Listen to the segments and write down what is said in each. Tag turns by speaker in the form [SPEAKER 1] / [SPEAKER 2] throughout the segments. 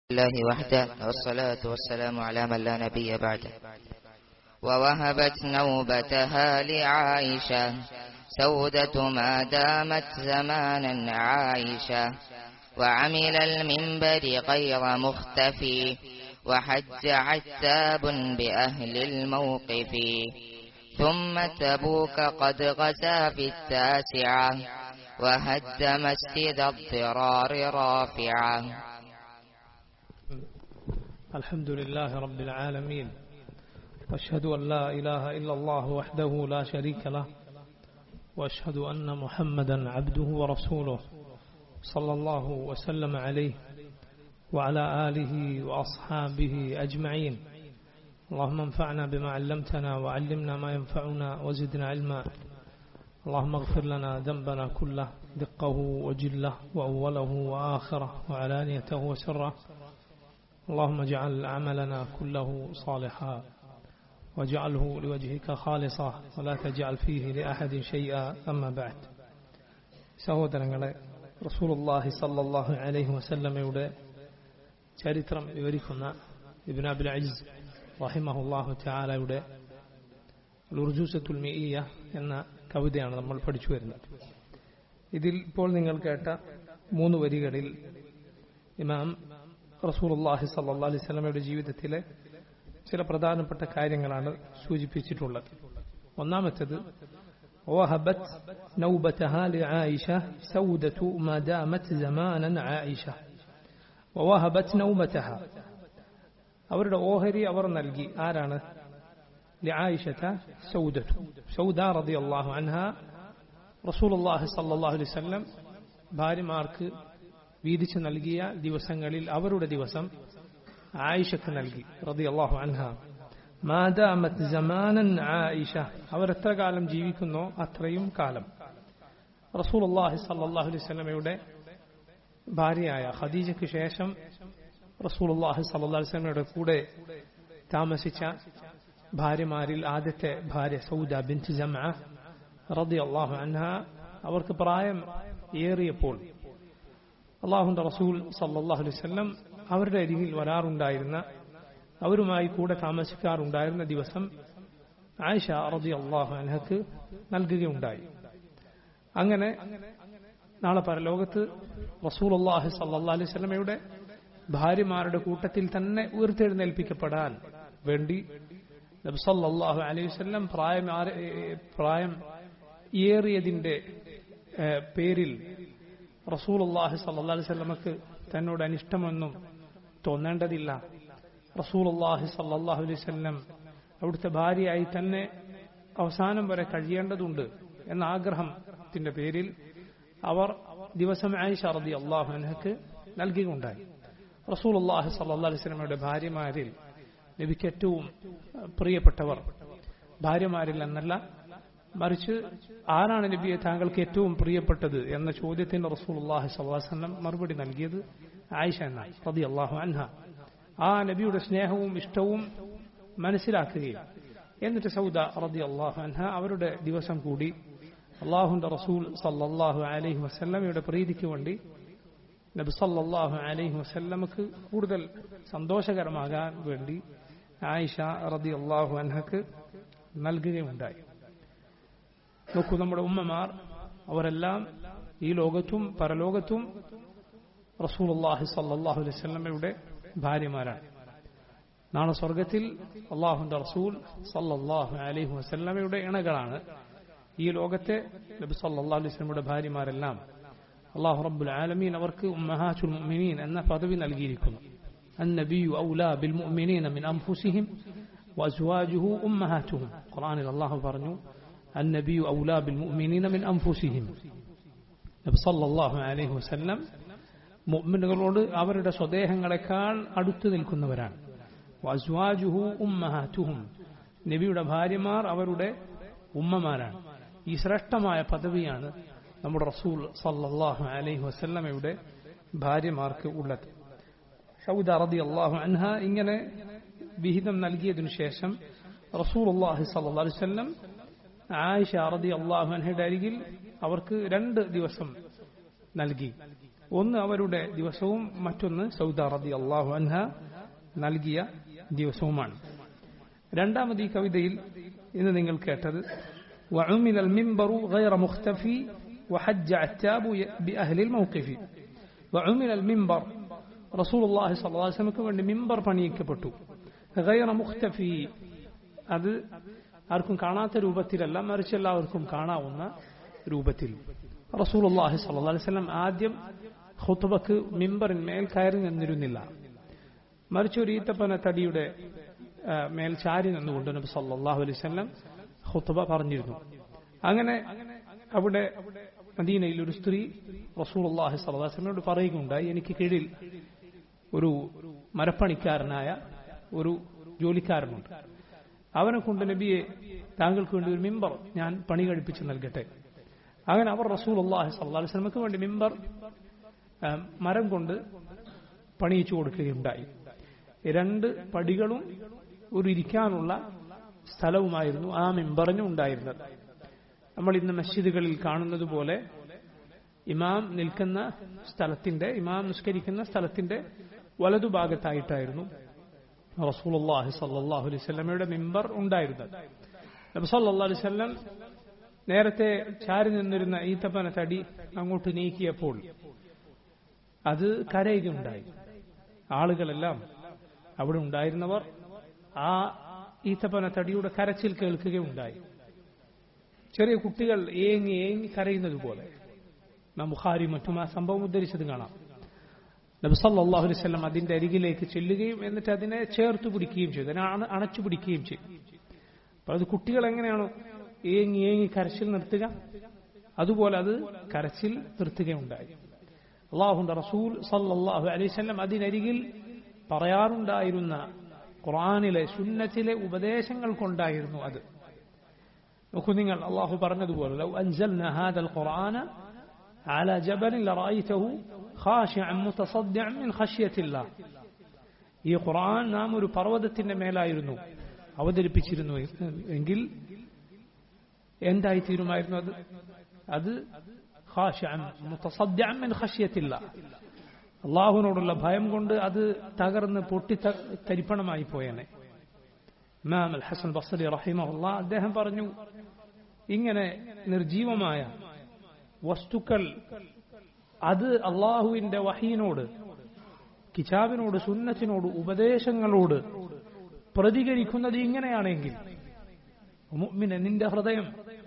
[SPEAKER 1] الله وحده والصلاة والسلام على من لا نبي بعده ووهبت نوبتها لعائشة سودة ما دامت زمانا عائشة وعمل المنبر غير مختفي وحج عتاب بأهل الموقف ثم تبوك قد غزا في التاسعة وهد مسجد الضرار رافعة
[SPEAKER 2] الحمد لله رب العالمين واشهد ان لا اله الا الله وحده لا شريك له واشهد ان محمدا عبده ورسوله صلى الله وسلم عليه وعلى اله واصحابه اجمعين اللهم انفعنا بما علمتنا وعلمنا ما ينفعنا وزدنا علما اللهم اغفر لنا ذنبنا كله دقه وجله واوله واخره وعلانيته وسره اللهم اجعل عملنا كله صالحا واجعله لوجهك خالصا ولا تجعل فيه لأحد شيئا أما بعد സഹോദരങ്ങളെ റസൂലുള്ളാഹി സല്ലല്ലാഹു അലൈഹി വസല്ലമയുടെ ചരിത്രം വിവരിക്കുന്ന ഇബ്ൻ അബുൽ അജിസ് റഹിമഹുല്ലാഹു തആലയുടെ ലുർജൂസത്തുൽ മിഇയ എന്ന കവിതയാണ് നമ്മൾ പഠിച്ചു വരുന്നത് ഇതിൽ ഇപ്പോൾ നിങ്ങൾ കേട്ട മൂന്ന് വരികളിൽ ഇമാം റസൂലുള്ളാഹി സല്ലല്ലാഹു അലൈഹി വസല്ലമയുടെ ജീവിതത്തിലെ ചില പ്രധാനപ്പെട്ട കാര്യങ്ങളാണ് സൂചിപ്പിച്ചിട്ടുള്ളത് ഒന്നാമത്തേത് وهبت نوبتها لعائشة سودة ما دامت زمانا عائشة ووهبت نوبتها അവരുടെ ഓഹരി അവർ നൽകി ആരാണ് لعائشة سودة سودة رضي الله عنها رسول الله صلى الله عليه وسلم ഭാര്യമാർക്ക് വീതിച്ചു നൽകിയ ദിവസങ്ങളിൽ അവരുടെ ദിവസം ആയിഷക്ക് നൽകി റതി അള്ളാഹു അൻഹ മാദാമത് ജമാനൻ ആയിഷ അവർ എത്ര കാലം ജീവിക്കുന്നോ അത്രയും കാലം റസൂൽ അള്ളാഹി സല്ലാഹു അലൈഹി സ്വലമയുടെ ഭാര്യയായ ഖദീജയ്ക്ക് ശേഷം റസൂൽ അള്ളാഹി സല്ലാ വസ്ലമയുടെ കൂടെ താമസിച്ച ഭാര്യമാരിൽ ആദ്യത്തെ ഭാര്യ സൗദ ബിൻ ജമ റതി അള്ളാഹു അൻഹ അവർക്ക് പ്രായം ഏറിയപ്പോൾ അള്ളാഹുന്റെ റസൂൽ സല്ലാഹു അലൈഹി വല്ലം അവരുടെ അരികിൽ വരാറുണ്ടായിരുന്ന അവരുമായി കൂടെ താമസിക്കാറുണ്ടായിരുന്ന ദിവസം ആയിഷ റതി അള്ളാഹു അൻഹക്ക് നൽകുകയുണ്ടായി അങ്ങനെ നാളെ പരലോകത്ത് റസൂൽ അള്ളാഹി സല്ലാ അലൈഹി സ്വലമയുടെ ഭാര്യമാരുടെ കൂട്ടത്തിൽ തന്നെ ഉയർത്തെഴുന്നേൽപ്പിക്കപ്പെടാൻ വേണ്ടി നബ്സല്ലാഹു അലൈഹി വല്ലം പ്രായം പ്രായം ഏറിയതിന്റെ പേരിൽ റസൂൽ അള്ളാഹി സല്ലാ അലൈഹി സ്വലമക്ക് തന്നോട് അനിഷ്ടമൊന്നും തോന്നേണ്ടതില്ല റസൂൽ അള്ളാഹി സല്ലാഹു അലൈഹി സ്വല്ലം അവിടുത്തെ ഭാര്യയായി തന്നെ അവസാനം വരെ കഴിയേണ്ടതുണ്ട് എന്ന ആഗ്രഹത്തിന്റെ പേരിൽ അവർ ദിവസം ആയിഷ റതി അള്ളാഹു അനഹക്ക് നൽകിയുണ്ടായി റസൂൽ അള്ളാഹി സല്ലാ അലൈഹി സ്വലമയുടെ ഭാര്യമാരിൽ നബിക്ക് ഏറ്റവും പ്രിയപ്പെട്ടവർ ഭാര്യമാരിൽ എന്നല്ല മറിച്ച് ആരാണ് നബിയെ താങ്കൾക്ക് ഏറ്റവും പ്രിയപ്പെട്ടത് എന്ന ചോദ്യത്തിന് റസൂൽ അള്ളാഹി സല്ലാസ്ലം മറുപടി നൽകിയത് ആയിഷ എന്നാണ് റതി അള്ളാഹു അൻഹ ആ നബിയുടെ സ്നേഹവും ഇഷ്ടവും മനസ്സിലാക്കുകയും എന്നിട്ട് സൗദ റതി അള്ളാഹു അൻഹ അവരുടെ ദിവസം കൂടി അള്ളാഹുന്റെ റസൂൽ സല്ലാഹു അലൈഹി വസ്ല്ലമയുടെ പ്രീതിക്ക് വേണ്ടി നബി സല്ലാഹു അലൈഹി വസ്ല്ലമക്ക് കൂടുതൽ സന്തോഷകരമാകാൻ വേണ്ടി ആയിഷ റതി അള്ളാഹു അൻഹക്ക് നൽകുകയുണ്ടായി നോക്കൂ നമ്മുടെ ഉമ്മമാർ അവരെല്ലാം ഈ ലോകത്തും പരലോകത്തും റസൂലുള്ളാഹി സല്ലല്ലാഹു അലൈഹി വസല്ലമയുടെ ഭാര്യമാരാണ് നാളെ സ്വർഗത്തിൽ അള്ളാഹുന്റെ റസൂൽ സല്ലല്ലാഹു അലൈഹി വസല്ലമയുടെ ഇണകളാണ് ഈ ലോകത്തെ നബി സല്ലല്ലാഹു അലൈഹി വസല്ലമയുടെ ഭാര്യമാരെല്ലാം അള്ളാഹു റബ്ബുൽ ആലമീൻ അവർക്ക് ഉമ്മഹാത്തുൽ മുഅ്മിനീൻ എന്ന പദവി നൽകിയിരിക്കുന്നു النبي أولى بالمؤمنين من أنفسهم وأزواجه أمهاتهم قرآن الله പറഞ്ഞു النبي أولى بالمؤمنين من أنفسهم നബി സല്ലല്ലാഹു അലൈഹി വസല്ലം മുഅ്മിനുകളോട് അവരുടെ സ്വദേഹങ്ങളെക്കാൾ അടുത്തു നിൽക്കുന്നവരാണ് വസ്വാജുഹു ഉമ്മഹാറ്റുഹും നബിയുടെ ഭാര്യമാർ അവരുടെ ഉമ്മമാരാണ് ഈ ശ്രേഷ്ഠമായ പദവിയാണ് നമ്മുടെ റസൂൽ സല്ലല്ലാഹു അലൈഹി വസല്ലമയുടെ ഭാര്യമാർക്ക് ഉള്ളത് സൗദ റതി അള്ളാഹു അൻഹ ഇങ്ങനെ വിഹിതം നൽകിയതിനു ശേഷം റസൂൽ അള്ളാഹി സല്ലല്ലാഹു അലൈഹി വസല്ലം ആയിഷ റതി അള്ളാഹു അൻഹയുടെ അരികിൽ അവർക്ക് രണ്ട് ദിവസം നൽകി ഒന്ന് അവരുടെ ദിവസവും മറ്റൊന്ന് സൗദ റതി അള്ളാഹു അൻഹ നൽകിയ ദിവസവുമാണ് രണ്ടാമത് ഈ കവിതയിൽ ഇന്ന് നിങ്ങൾ കേട്ടത് وعمل المنبر غير مختفي وحج عتاب بأهل الموقف وعمل المنبر റസൂൽ അള്ളാഹി സ്വല്ലാസ്ലമക്ക് വേണ്ടി മിമ്പർ പണിയിക്കപ്പെട്ടു ഗൈറ മുഖ്തഫി അത് ആർക്കും കാണാത്ത രൂപത്തിലല്ല മറിച്ച് എല്ലാവർക്കും കാണാവുന്ന രൂപത്തിൽ റസൂൽ അള്ളാഹി സ്വല്ലാ വല്ലം ആദ്യം ഹുത്തുബക്ക് മിമ്പറിന്മേൽ കയറി നിന്നിരുന്നില്ല മറിച്ച് ഒരു ഈത്തപ്പന തടിയുടെ മേൽ ചാരി നിന്നുകൊണ്ട് നബി സല്ലാഹു അലൈഹി സ്വല്ലം ഹുത്തുബ പറഞ്ഞിരുന്നു അങ്ങനെ അവിടെ മദീനയിൽ ഒരു സ്ത്രീ റസൂൽ അള്ളാഹി സ്വല്ലാസ്ലമിനോട് പറയുകയുണ്ടായി എനിക്ക് കീഴിൽ ഒരു മരപ്പണിക്കാരനായ ഒരു ജോലിക്കാരനുണ്ട് അവനെ കൊണ്ട് നബിയെ താങ്കൾക്ക് വേണ്ടി ഒരു മിമ്പർ ഞാൻ പണി കഴിപ്പിച്ച് നൽകട്ടെ അങ്ങനെ അവർ റസൂൽ അള്ളാഹി സല്ലാ വസ്ലമക്ക് വേണ്ടി മിമ്പർ മരം കൊണ്ട് പണിയിച്ചു കൊടുക്കുകയുണ്ടായി രണ്ട് പടികളും ഒരു ഇരിക്കാനുള്ള സ്ഥലവുമായിരുന്നു ആ മിമ്പറിന് ഉണ്ടായിരുന്നത് നമ്മൾ ഇന്ന് മസ്ജിദുകളിൽ കാണുന്നത് പോലെ ഇമാം നിൽക്കുന്ന സ്ഥലത്തിന്റെ ഇമാം നിസ്കരിക്കുന്ന സ്ഥലത്തിന്റെ വലതുഭാഗത്തായിട്ടായിരുന്നു റസൂലുള്ളാഹി സല്ലല്ലാഹു അലൈഹി വസല്ലമയുടെ മിമ്പർ ഉണ്ടായിരുന്നത് നബി സല്ലല്ലാഹു അലൈഹി വസല്ലം നേരത്തെ ചാരി നിന്നിരുന്ന ഈത്തപ്പന തടി അങ്ങോട്ട് നീക്കിയപ്പോൾ അത് കരയുകയുണ്ടായി ആളുകളെല്ലാം അവിടെ ഉണ്ടായിരുന്നവർ ആ ഈത്തപ്പന തടിയുടെ കരച്ചിൽ കേൾക്കുകയുണ്ടായി ചെറിയ കുട്ടികൾ ഏങ്ങി ഏങ്ങി കരയുന്നത് പോലെ ബുഖാരി മറ്റും ആ സംഭവം ഉദ്ധരിച്ചത് കാണാം നബി സല്ലല്ലാഹു അലൈഹി വസല്ലം അതിന്റെ അരികിലേക്ക് ചെല്ലുകയും എന്നിട്ട് അതിനെ ചേർത്ത് പിടിക്കുകയും ചെയ്തു അതിനെ അണച്ചു പിടിക്കുകയും ചെയ്തു അപ്പൊ അത് കുട്ടികൾ എങ്ങനെയാണോ ഏങ്ങി ഏങ്ങി കരച്ചിൽ നിർത്തുക അതുപോലെ അത് കരച്ചിൽ നിർത്തുകയുണ്ടായി അള്ളാഹുന്റെ റസൂൽ സല്ലല്ലാഹു അലൈഹി വസല്ലം അതിനരികിൽ പറയാറുണ്ടായിരുന്ന ഖുർആനിലെ സുന്നത്തിലെ ഉപദേശങ്ങൾ കൊണ്ടായിരുന്നു അത് നോക്കൂ നിങ്ങൾ അള്ളാഹു പറഞ്ഞതുപോലെ ലൗ അൻസൽന ഹാദൽ ഖുർആന على جبل لرأيته خاشعا متصدعا من خشية الله ഈ ഖുർആൻ നാം ഒരു പർവ്വതത്തിന്റെ മേലായിരുന്നു അവതരിപ്പിച്ചിരുന്നു എങ്കിൽ എന്തായി തീരുമായിരുന്നു അത് അത് അള്ളാഹുവിനോടുള്ള ഭയം കൊണ്ട് അത് തകർന്ന് പൊട്ടി തരിപ്പണമായി പോയനെ ഇമാം അൽ ഹസൻ ബസരി റഹിമഹുല്ല അദ്ദേഹം പറഞ്ഞു ഇങ്ങനെ നിർജീവമായ വസ്തുക്കൾ അത് അള്ളാഹുവിന്റെ വഹീനോട് കിതാബിനോട് സുന്നത്തിനോട് ഉപദേശങ്ങളോട് പ്രതികരിക്കുന്നത് ഇങ്ങനെയാണെങ്കിൽ മുഅ്മിനെ നിന്റെ ഹൃദയം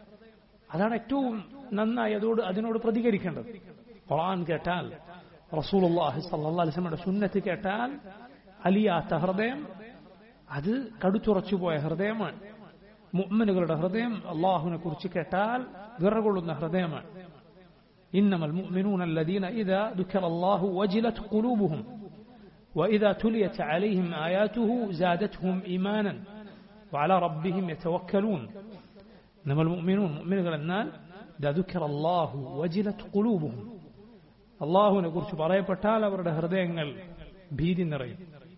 [SPEAKER 2] അതാണ് ഏറ്റവും നന്നായി അതോട് അതിനോട് പ്രതികരിക്കേണ്ടത് ഖുർആൻ കേട്ടാൽ റസൂലുള്ളാഹി സ്വല്ലല്ലാഹു അലൈഹി വസല്ലമയുടെ സുന്നത്ത് കേട്ടാൽ അലിയാത്ത ഹൃദയം അത് കടുത്തുറച്ചു പോയ ഹൃദയമാണ് മുഅ്മിനുകളുടെ ഹൃദയം അള്ളാഹുവിനെ കുറിച്ച് കേട്ടാൽ വിറകൊള്ളുന്ന ഹൃദയമാണ് إنما المؤمنون الذين إذا ذكر الله وجلت قلوبهم وإذا تليت عليهم آياته زادتهم إيمانا وعلى ربهم يتوكلون إنما المؤمنون مؤمن النال إذا ذكر الله وجلت قلوبهم الله نقول شبراء بتال ورد هردين بيد النري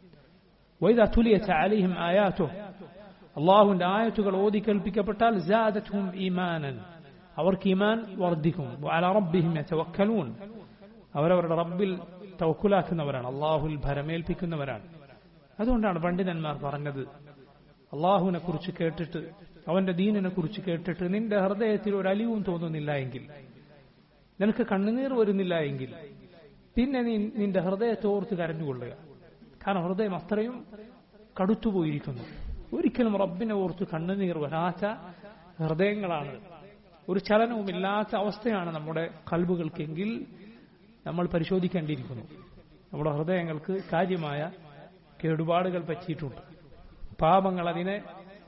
[SPEAKER 2] وإذا تليت عليهم آياته الله عند آياته ഓതി കൽപ്പിക്കപ്പെട്ടാൽ زادتهم إيمانا അവർക്ക് ഈമാൻ വർദ്ധിക്കും അല റബ്ബിഹിം യതവക്കലൂൻ അവരവരുടെ റബ്ബിൽ തവക്കുലാക്കുന്നവരാണ് അള്ളാഹുൽ ഭരമേൽപ്പിക്കുന്നവരാണ് അതുകൊണ്ടാണ് പണ്ഡിതന്മാർ പറഞ്ഞത് അള്ളാഹുവിനെ കുറിച്ച് കേട്ടിട്ട് അവന്റെ ദീനിനെ കുറിച്ച് കേട്ടിട്ട് നിന്റെ ഹൃദയത്തിൽ ഒരു അലിവും തോന്നുന്നില്ല എങ്കിൽ നിനക്ക് കണ്ണുനീർ വരുന്നില്ല എങ്കിൽ പിന്നെ നീ നിന്റെ ഹൃദയത്തെ ഓർത്ത് കരഞ്ഞുകൊള്ളുക കാരണം ഹൃദയം അത്രയും കടുത്തുപോയിരിക്കുന്നു ഒരിക്കലും റബ്ബിനെ ഓർത്ത് കണ്ണുനീർ വരാത്ത ഹൃദയങ്ങളാണ് ഒരു ചലനവുമില്ലാത്ത അവസ്ഥയാണ് നമ്മുടെ കൽബുകൾക്കെങ്കിൽ നമ്മൾ പരിശോധിക്കേണ്ടിയിരിക്കുന്നു നമ്മുടെ ഹൃദയങ്ങൾക്ക് കാര്യമായ കേടുപാടുകൾ പറ്റിയിട്ടുണ്ട് പാപങ്ങൾ അതിനെ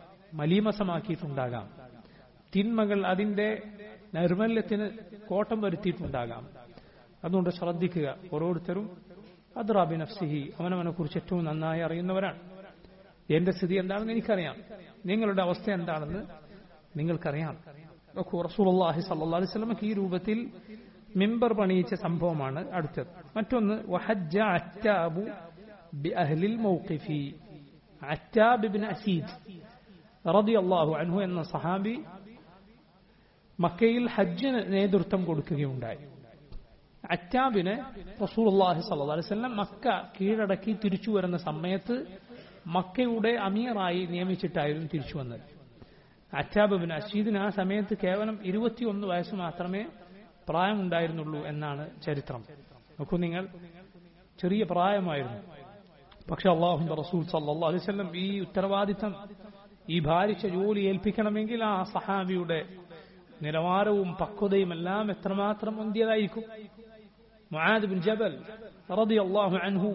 [SPEAKER 2] മലീമസമാക്കിയിട്ടുണ്ടാകാം തിന്മകൾ അതിന്റെ നൈർമല്യത്തിന് കോട്ടം വരുത്തിയിട്ടുണ്ടാകാം അതുകൊണ്ട് ശ്രദ്ധിക്കുക ഓരോരുത്തരും അദ്റാബി നഫ്സിഹി അവനവനെ കുറിച്ച് ഏറ്റവും നന്നായി അറിയുന്നവരാണ് എന്റെ സ്ഥിതി എന്താണെന്ന് എനിക്കറിയാം നിങ്ങളുടെ അവസ്ഥ എന്താണെന്ന് നിങ്ങൾക്കറിയാം നോക്കൂ റസൂലുള്ളാഹി സല്ലല്ലാഹു അലൈഹി വസല്ലമക്ക് ഈ രൂപത്തിൽ മിമ്പർ പണിയിച്ച സംഭവമാണ് അടുത്തത് മറ്റൊന്ന് വഹജ്ജ അറ്റാബു ബി അഹ്ലിൽ മൗഖിഫി അറ്റാബ് ഇബ്നു അസീദ് റളിയല്ലാഹു അൻഹു എന്ന സഹാബി മക്കയിൽ ഹജ്ജിന് നേതൃത്വം കൊടുക്കുകയുണ്ടായി അറ്റാബിനെ റസൂലുള്ളാഹി സ്വല്ലല്ലാഹു അലൈഹി വസല്ലം മക്ക കീഴടക്കി തിരിച്ചു വരുന്ന സമയത്ത് മക്കയുടെ അമീറായി നിയമിച്ചിട്ടായിരുന്നു തിരിച്ചു വന്നത് അറ്റാബ് ബിൻ അഷീദിന് ആ സമയത്ത് കേവലം ഇരുപത്തിയൊന്ന് വയസ്സ് മാത്രമേ പ്രായമുണ്ടായിരുന്നുള്ളൂ എന്നാണ് ചരിത്രം നോക്കൂ നിങ്ങൾ ചെറിയ പ്രായമായിരുന്നു പക്ഷെ അള്ളാഹുന്റെ റസൂൽ സല്ലല്ലാഹു അലൈഹി വസല്ലം ഈ ഉത്തരവാദിത്തം ഈ ഭാരിച്ച ജോലി ഏൽപ്പിക്കണമെങ്കിൽ ആ സഹാബിയുടെ നിലവാരവും പക്വതയും എല്ലാം എത്രമാത്രം മുന്തിയതായിരിക്കും മുആദ് ബിൻ ജബൽ റളിയല്ലാഹു അൻഹു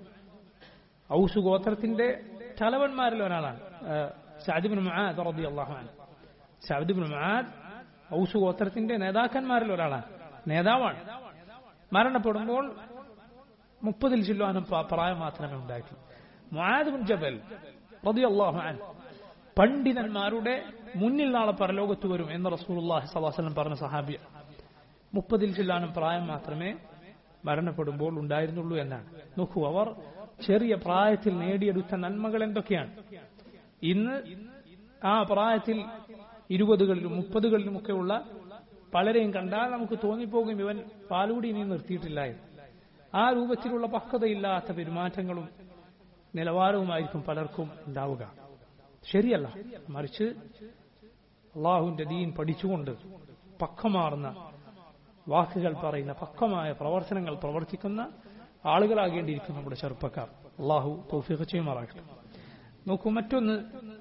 [SPEAKER 2] ഔസ് ഗോത്രത്തിന്റെ തലവന്മാരിൽ ഒരാളാണ് സഅദ് ബിൻ മുആദ് റളിയല്ലാഹു അൻഹു സഅദ് ബിൻ മുആദ് ഔസ് ഗോത്രത്തിന്റെ നേതാക്കന്മാരിൽ ഒരാളാണ് നേതാവാണ് മരണപ്പെടുമ്പോൾ മുപ്പതിൽ ചില്ലുവാനും പ്രായം മാത്രമേ ഉണ്ടായിട്ടുള്ളൂ മുആദ് ബിൻ ജബൽ റളിയല്ലാഹു അൻഹു പണ്ഡിതന്മാരുടെ മുന്നിൽ നാളെ പരലോകത്ത് വരും എന്ന് റസൂലുള്ളാഹി സ്വല്ലല്ലാഹു അലൈഹി വസല്ലം പറഞ്ഞ സഹാബിയ മുപ്പതിൽ ചില്ലാനും പ്രായം മാത്രമേ മരണപ്പെടുമ്പോൾ ഉണ്ടായിരുന്നുള്ളൂ എന്നാണ് നോക്കൂ അവർ ചെറിയ പ്രായത്തിൽ നേടിയെടുത്ത നന്മകൾ എന്തൊക്കെയാണ് ഇന്ന് ആ പ്രായത്തിൽ ഇരുപതുകളിലും മുപ്പതുകളിലുമൊക്കെ ഉള്ള പലരെയും കണ്ടാൽ നമുക്ക് തോന്നിപ്പോകും ഇവൻ പാലുകൂടി നീ നിർത്തിയിട്ടില്ല എന്ന് ആ രൂപത്തിലുള്ള പക്വതയില്ലാത്ത പെരുമാറ്റങ്ങളും നിലവാരവുമായിരിക്കും പലർക്കും ഉണ്ടാവുക ശരിയല്ല മറിച്ച് അള്ളാഹുവിന്റെ ദീൻ പഠിച്ചുകൊണ്ട് പക്വമാർന്ന വാക്കുകൾ പറയുന്ന പക്വമായ പ്രവർത്തനങ്ങൾ പ്രവർത്തിക്കുന്ന ആളുകളാകേണ്ടിയിരിക്കും നമ്മുടെ ചെറുപ്പക്കാർ അള്ളാഹു തൗഫീഖ് ചെയ്യുമാറാകട്ടെ നോക്കൂ മറ്റൊന്ന്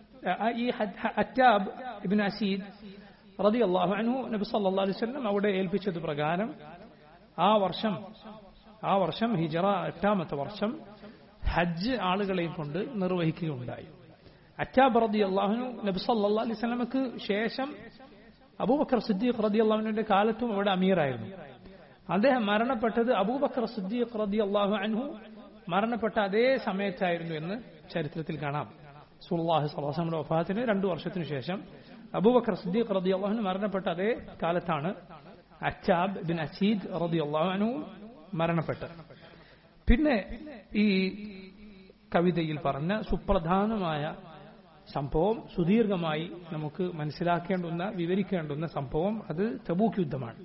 [SPEAKER 2] ഈ അറ്റാബ് ഇബിൻ അസീദ് റതി അള്ളാഹു അനു നബി സല്ലാ അലൈഹി സ്വല്ലം അവിടെ ഏൽപ്പിച്ചത് പ്രകാരം ആ വർഷം ആ വർഷം ഹിജറ എട്ടാമത്തെ വർഷം ഹജ്ജ് ആളുകളെയും കൊണ്ട് നിർവഹിക്കുകയുണ്ടായി അറ്റാബ് റതി അള്ളാഹുനു നബി സല്ലാ അലൈഹി സ്വലമക്ക് ശേഷം അബൂബക്കർ സിദ്ദീഖ് റതി അള്ളാഹുവിന്റെ കാലത്തും അവിടെ അമീറായിരുന്നു അദ്ദേഹം മരണപ്പെട്ടത് അബൂബക്കർ സിദ്ദീഖ് റതി അള്ളാഹു അൻഹു മരണപ്പെട്ട അതേ സമയത്തായിരുന്നു എന്ന് ചരിത്രത്തിൽ കാണാം സുല്ലാഹി സ്വലാസമിന്റെ വഫാത്തിന് രണ്ടു വർഷത്തിനു ശേഷം അബൂബക്കർ സിദ്ദീഖ് റതി അള്ളാഹുന് മരണപ്പെട്ട അതേ കാലത്താണ് അച്ചാബ് ബിൻ അസീദ് റതി അള്ളാഹു അൻഹു മരണപ്പെട്ടത് പിന്നെ ഈ കവിതയിൽ പറഞ്ഞ സുപ്രധാനമായ സംഭവം സുദീർഘമായി നമുക്ക് മനസ്സിലാക്കേണ്ടുന്ന വിവരിക്കേണ്ടുന്ന സംഭവം അത് തബൂക്ക് യുദ്ധമാണ്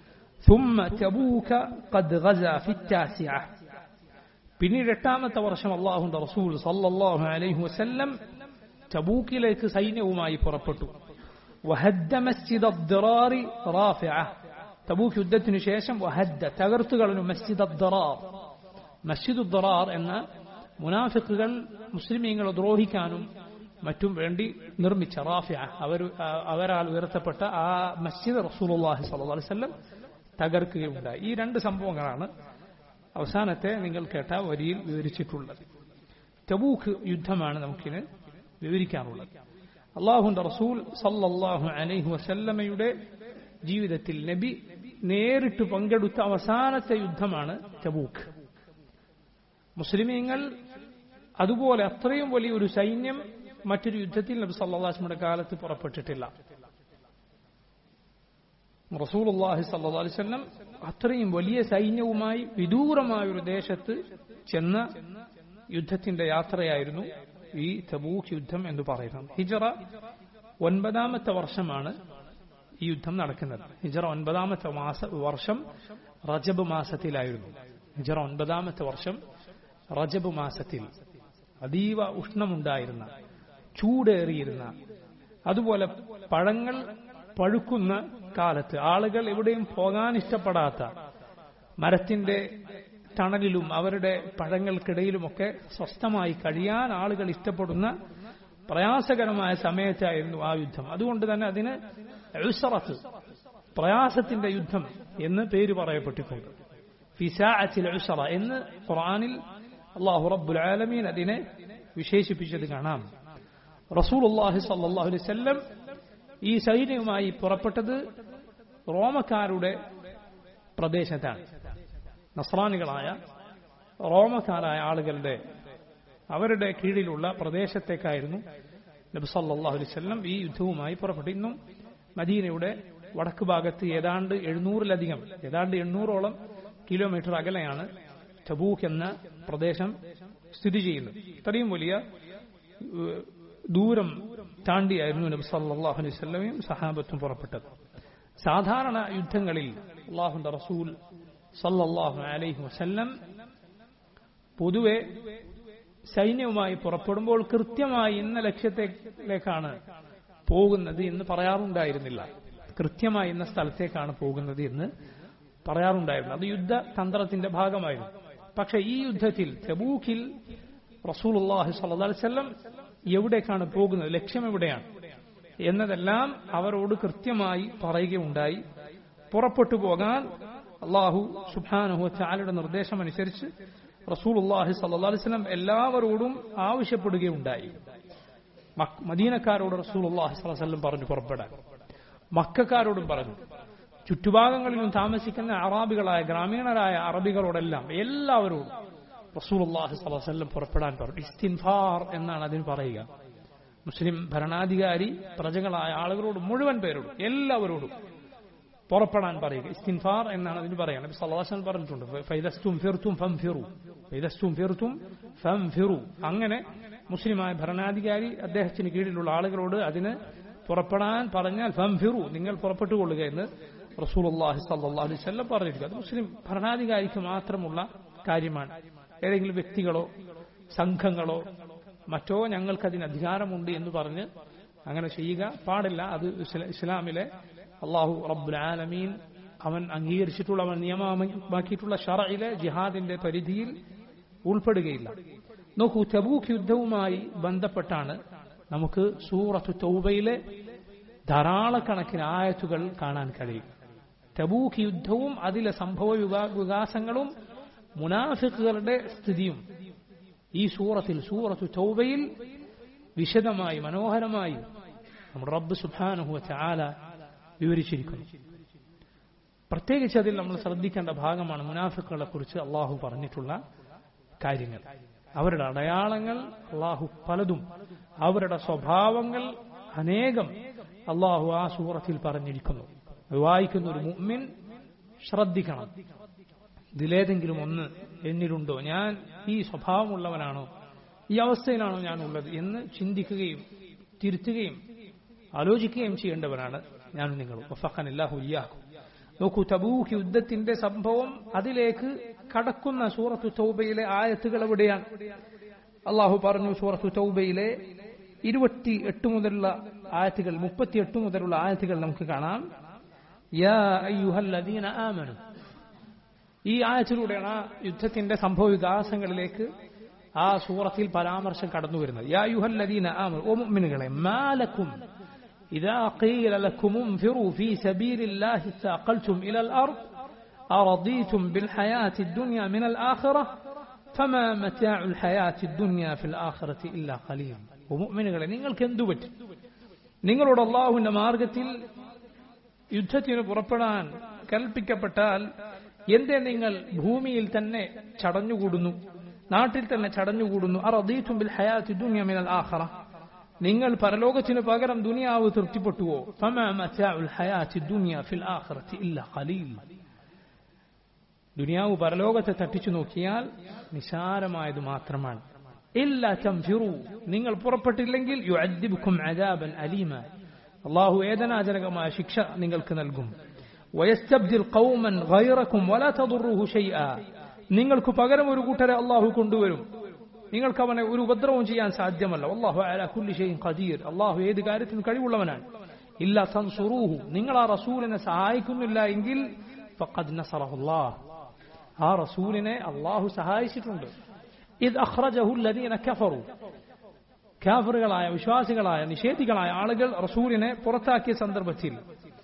[SPEAKER 2] ثم تبوك قد غزا في التاسعة പിന്നീട് എട്ടാമത്തെ വർഷം അള്ളാഹുന്റെ റസൂൽ സല്ലല്ലാഹു അലൈഹി വസല്ലം തബൂക്കിലേക്ക് സൈന്യവുമായി പുറപ്പെട്ടു വഹദ്ദ മസ്ജിദ് അദ്ദറാർ റാഫിഅ തബൂക്ക് യുദ്ധത്തിനു ശേഷം വഹദ്ദ തകർത്തു കളഞ്ഞു മസ്ജിദ് അദ്ദറാർ മസ്ജിദ് ഉദ്ദറാർ എന്ന മുനാഫിക്കുകൾ മുസ്ലിമീങ്ങളെ ദ്രോഹിക്കാനും മറ്റും വേണ്ടി നിർമ്മിച്ച റാഫിയ അവർ അവരാൽ ഉയർത്തപ്പെട്ട ആ മസ്ജിദ് റസൂലുള്ളാഹി സ്വല്ലല്ലാഹു അലൈഹി വസല്ലം തകർക്കുകയുണ്ടായി ഈ രണ്ട് സംഭവങ്ങളാണ് അവസാനത്തെ നിങ്ങൾ കേട്ട വരിയിൽ വിവരിച്ചിട്ടുള്ളത് തബൂക്ക് യുദ്ധമാണ് നമുക്കിന് വിവരിക്കാനുള്ളത് അള്ളാഹുന്റെ റസൂൽ സല്ലല്ലാഹു അലൈഹി വസല്ലമയുടെ ജീവിതത്തിൽ നബി നേരിട്ട് പങ്കെടുത്ത അവസാനത്തെ യുദ്ധമാണ് തബൂക്ക് മുസ്ലിമീങ്ങൾ അതുപോലെ അത്രയും വലിയൊരു സൈന്യം മറ്റൊരു യുദ്ധത്തിൽ നബി സല്ലാസ്മയുടെ കാലത്ത് പുറപ്പെട്ടിട്ടില്ല റസൂലുള്ളാഹി സല്ലാ അലിസ്വല്ലം അത്രയും വലിയ സൈന്യവുമായി വിദൂരമായ ഒരു ദേശത്ത് ചെന്ന യുദ്ധത്തിന്റെ യാത്രയായിരുന്നു ഈ തബൂക്ക് യുദ്ധം എന്ന് പറയുന്നത് ഹിജറ ഒൻപതാമത്തെ വർഷമാണ് ഈ യുദ്ധം നടക്കുന്നത് ഹിജറ ഒൻപതാമത്തെ മാസ വർഷം റജബ് മാസത്തിലായിരുന്നു ഹിജറ ഒൻപതാമത്തെ വർഷം റജബ് മാസത്തിൽ അതീവ ഉഷ്ണമുണ്ടായിരുന്ന ചൂടേറിയിരുന്ന അതുപോലെ പഴങ്ങൾ പഴുക്കുന്ന കാലത്ത് ആളുകൾ എവിടെയും പോകാൻ ഇഷ്ടപ്പെടാത്ത മരത്തിന്റെ തണലിലും അവരുടെ പഴങ്ങൾക്കിടയിലുമൊക്കെ സ്വസ്ഥമായി കഴിയാൻ ആളുകൾ ഇഷ്ടപ്പെടുന്ന പ്രയാസകരമായ സമയത്തായിരുന്നു ആ യുദ്ധം അതുകൊണ്ട് തന്നെ അതിന് എഴുസറത്ത് പ്രയാസത്തിന്റെ യുദ്ധം എന്ന് പേര് പറയപ്പെട്ടിട്ടുണ്ട് ഫിസാഅത്തിൽ എഴുസറ എന്ന് ഖുറാനിൽ അള്ളാഹു റബ്ബുൽ ആലമീൻ അതിനെ വിശേഷിപ്പിച്ചത് കാണാം റസൂലുള്ളാഹി സല്ലല്ലാഹു അലൈഹി വസല്ലം ഈ സൈന്യവുമായി പുറപ്പെട്ടത് റോമക്കാരുടെ പ്രദേശത്താണ് നസ്രാനികളായ റോമക്കാരായ ആളുകളുടെ അവരുടെ കീഴിലുള്ള പ്രദേശത്തേക്കായിരുന്നു നബി സല്ലല്ലാഹു അലൈഹി വസല്ലം ഈ യുദ്ധവുമായി പുറപ്പെട്ടു ഇന്നും മദീനയുടെ വടക്ക് ഭാഗത്ത് ഏതാണ്ട് എഴുന്നൂറിലധികം ഏതാണ്ട് എണ്ണൂറോളം കിലോമീറ്റർ അകലെയാണ് തബൂക്ക് എന്ന പ്രദേശം സ്ഥിതി ചെയ്യുന്നത് ഇത്രയും വലിയ ദൂരം താണ്ടിയായിരുന്നു നബി സല്ലല്ലാഹു അലൈഹി വസല്ലമയും സഹാബത്തും പുറപ്പെട്ടത് സാധാരണ യുദ്ധങ്ങളിൽ അള്ളാഹുന്റെ റസൂൽ സല്ലല്ലാഹു അലൈഹി വസല്ലം പൊതുവെ സൈന്യവുമായി പുറപ്പെടുമ്പോൾ കൃത്യമായി ഇന്ന ലക്ഷ്യത്തിലേക്കാണ് പോകുന്നത് എന്ന് പറയാറുണ്ടായിരുന്നില്ല കൃത്യമായി ഇന്ന സ്ഥലത്തേക്കാണ് പോകുന്നത് എന്ന് പറയാറുണ്ടായിരുന്നു അത് യുദ്ധ തന്ത്രത്തിന്റെ ഭാഗമായിരുന്നു പക്ഷെ ഈ യുദ്ധത്തിൽ തെബൂക്കിൽ റസൂലുള്ളാഹി സ്വല്ലല്ലാഹു അലൈഹി വസല്ലം എവിടേക്കാണ് പോകുന്നത് ലക്ഷ്യം എവിടെയാണ് എന്നതെല്ലാം അവരോട് കൃത്യമായി പറയുകയുണ്ടായി പുറപ്പെട്ടു പോകാൻ അള്ളാഹു സുബാനുഹു ചാലയുടെ നിർദ്ദേശമനുസരിച്ച് റസൂലുള്ളാഹി സ്വല്ലല്ലാഹു അലൈഹി വസല്ലം എല്ലാവരോടും ആവശ്യപ്പെടുകയുണ്ടായി മക്ക് മദീനക്കാരോട് റസൂലുള്ളാഹി സ്വല്ലല്ലാഹു അലൈഹി വസല്ലം പറഞ്ഞു പുറപ്പെടാൻ മക്കാരോടും പറഞ്ഞു ചുറ്റുഭാഗങ്ങളിലും താമസിക്കുന്ന അറാബികളായ ഗ്രാമീണരായ അറബികളോടെല്ലാം എല്ലാവരോടും റസൂലുള്ളാഹി സ്വല്ലല്ലാഹു അലൈഹി വസല്ലം പുറപ്പെടാൻ പറഞ്ഞു ഇസ്തിൻഫാർ എന്നാണ് അതിന് പറയുക മുസ്ലിം ഭരണാധികാരി പ്രജകളായ ആളുകളോട് മുഴുവൻ പേരോടും എല്ലാവരോടും പുറപ്പെടാൻ പറയുക ഇസ്തിൻഫാർ എന്നാണ് അതിന് പറയുക നബി സല്ലല്ലാഹു അലൈഹി വസല്ലം പറഞ്ഞിട്ടുണ്ട് ഫൈദസ്തും ഫിർതും ഫംഫിറു ഫൈദസ്തും ഫിർതും ഫംഫിറു അങ്ങനെ മുസ്ലിമായ ഭരണാധികാരി അദ്ദേഹത്തിന് കീഴിലുള്ള ആളുകളോട് അതിന് പുറപ്പെടാൻ പറഞ്ഞാൽ ഫംഫിറു നിങ്ങൾ പുറപ്പെട്ടുകൊള്ളുക എന്ന് റസൂലുള്ളാഹി സ്വല്ലല്ലാഹു അലൈഹി വസല്ലം പറഞ്ഞിരിക്കുക അത് മുസ്ലിം ഭരണാധികാരിക്ക് മാത്രമുള്ള കാര്യമാണ് ഏതെങ്കിലും വ്യക്തികളോ സംഘങ്ങളോ മറ്റോ ഞങ്ങൾക്കതിന് അധികാരമുണ്ട് എന്ന് പറഞ്ഞ് അങ്ങനെ ചെയ്യുക പാടില്ല അത് ഇസ്ലാമിലെ അള്ളാഹു റബ്ബുൽ ആലമീൻ അവൻ അംഗീകരിച്ചിട്ടുള്ള അവൻ നിയമമാക്കിയിട്ടുള്ള ഷറയിലെ ജിഹാദിന്റെ പരിധിയിൽ ഉൾപ്പെടുകയില്ല നോക്കൂ തബൂക്ക് യുദ്ധവുമായി ബന്ധപ്പെട്ടാണ് നമുക്ക് സൂറത്തു തൗബയിലെ ധാരാളക്കണക്കിന് ആയത്തുകൾ കാണാൻ കഴിയും തബൂക്ക് യുദ്ധവും അതിലെ സംഭവ വികാസങ്ങളും മുനാഫിക്കുകളുടെ സ്ഥിതിയും ഈ സൂറത്തിൽ സൂറത്തു തൗബയിൽ വിശദമായി മനോഹരമായി നമ്മുടെ റബ്ബ് സുബാനുഹുവ ചാല വിവരിച്ചിരിക്കുന്നു പ്രത്യേകിച്ച് അതിൽ നമ്മൾ ശ്രദ്ധിക്കേണ്ട ഭാഗമാണ് മുനാഫിക്കുകളെ കുറിച്ച് അള്ളാഹു പറഞ്ഞിട്ടുള്ള കാര്യങ്ങൾ അവരുടെ അടയാളങ്ങൾ അള്ളാഹു പലതും അവരുടെ സ്വഭാവങ്ങൾ അനേകം അള്ളാഹു ആ സൂറത്തിൽ പറഞ്ഞിരിക്കുന്നു വായിക്കുന്ന ഒരു മുഅ്മിൻ ശ്രദ്ധിക്കണം ഇതിലേതെങ്കിലും ഒന്ന് എന്നിലുണ്ടോ ഞാൻ ഈ സ്വഭാവമുള്ളവനാണോ ഈ അവസ്ഥയിലാണോ ഞാൻ ഉള്ളത് എന്ന് ചിന്തിക്കുകയും തിരുത്തുകയും ആലോചിക്കുകയും ചെയ്യേണ്ടവരാണ് ഞാൻ നിങ്ങളും വഫഖനില്ലാഹു ഇയ്യാക്കും നോക്കൂ തബൂക്ക് യുദ്ധത്തിന്റെ സംഭവം അതിലേക്ക് കടക്കുന്ന സൂറത്തു തൗബയിലെ ആയത്തുകൾ എവിടെയാണ് അള്ളാഹു പറഞ്ഞു സൂറത്തു തൗബയിലെ ഇരുപത്തി എട്ട് മുതലുള്ള ആയത്തുകൾ മുപ്പത്തിയെട്ട് മുതലുള്ള ആയത്തുകൾ നമുക്ക് കാണാം യാ അയ്യുഹല്ലദീന ആമനു ഈ ആയത്തിലൂടെയാണ് ആ യുദ്ധത്തിന്റെ സംഭവ വികാസങ്ങളിലേക്ക് ആ സൂറത്തിൽ പരാമർശം കടന്നു വരുന്നത് യാ യുഹല്ലദീന ആമനു ഓ മുഅ്മിനുകളെ മാലക്കും إذا قيل لكم انفروا في سبيل الله ثاقلتم إلى الأرض أرضيتم بالحياة الدنيا من الآخرة فما متاع الحياة الدنيا في الآخرة إلا قليل ومؤمنകളെ നിങ്ങൾക്ക് എന്തു പറ്റും നിങ്ങളോട് അള്ളാഹുവിന്റെ മാർഗത്തിൽ യുദ്ധത്തിന് പുറപ്പെടാൻ കൽപ്പിക്കപ്പെട്ടാൽ എന്തേ നിങ്ങൾ ഭൂമിയിൽ തന്നെ ചടഞ്ഞുകൂടുന്നു നാട്ടിൽ തന്നെ ചടഞ്ഞുകൂടുന്നു അറദീതും ബിൽ ഹയാത്തി ദുനിയ മിനൽ ആഖറ നിങ്ങൾ പരലോകത്തിന് പകരം ദുനിയാവ് തൃപ്തിപ്പെട്ടുവോ ദുനിയാവ് പരലോകത്തെ തട്ടിച്ചു നോക്കിയാൽ നിസാരമായത് മാത്രമാണ് ഇല്ല ചംഫിറു നിങ്ങൾ പുറപ്പെട്ടില്ലെങ്കിൽ യുഅദ്ദിബുക്കും അദാബൻ അലീമ അള്ളാഹു വേദനാജനകമായ ശിക്ഷ നിങ്ങൾക്ക് നൽകും വയസ്തബ്ദിൽ ഖൗമൻ ഗൈറക്കും വലാ തദുറുഹു ഷൈആ നിങ്ങൾക്ക് പകരം ഒരു കൂട്ടരെ അള്ളാഹു കൊണ്ടുവരും നിങ്ങൾക്ക് അവനെ ഒരു ഉപദ്രവവും ചെയ്യാൻ സാധ്യമല്ല അള്ളാഹു അല കുല്ലി ഷെയ്ൻ ഖദീർ അള്ളാഹു ഏത് കാര്യത്തിനും കഴിവുള്ളവനാണ് ഇല്ല തൻസുറൂഹു നിങ്ങൾ ആ റസൂലിനെ സഹായിക്കുന്നില്ല എങ്കിൽ ഫഖദ് നസറഹുല്ലാഹ് ആ റസൂലിനെ അള്ളാഹു സഹായിച്ചിട്ടുണ്ട് ഇത് അഖ്റജഹു الذين كفروا കാഫറുകളായ വിശ്വാസികളായ നിഷേധികളായ ആളുകൾ റസൂലിനെ പുറത്താക്കിയ സന്ദർഭത്തിൽ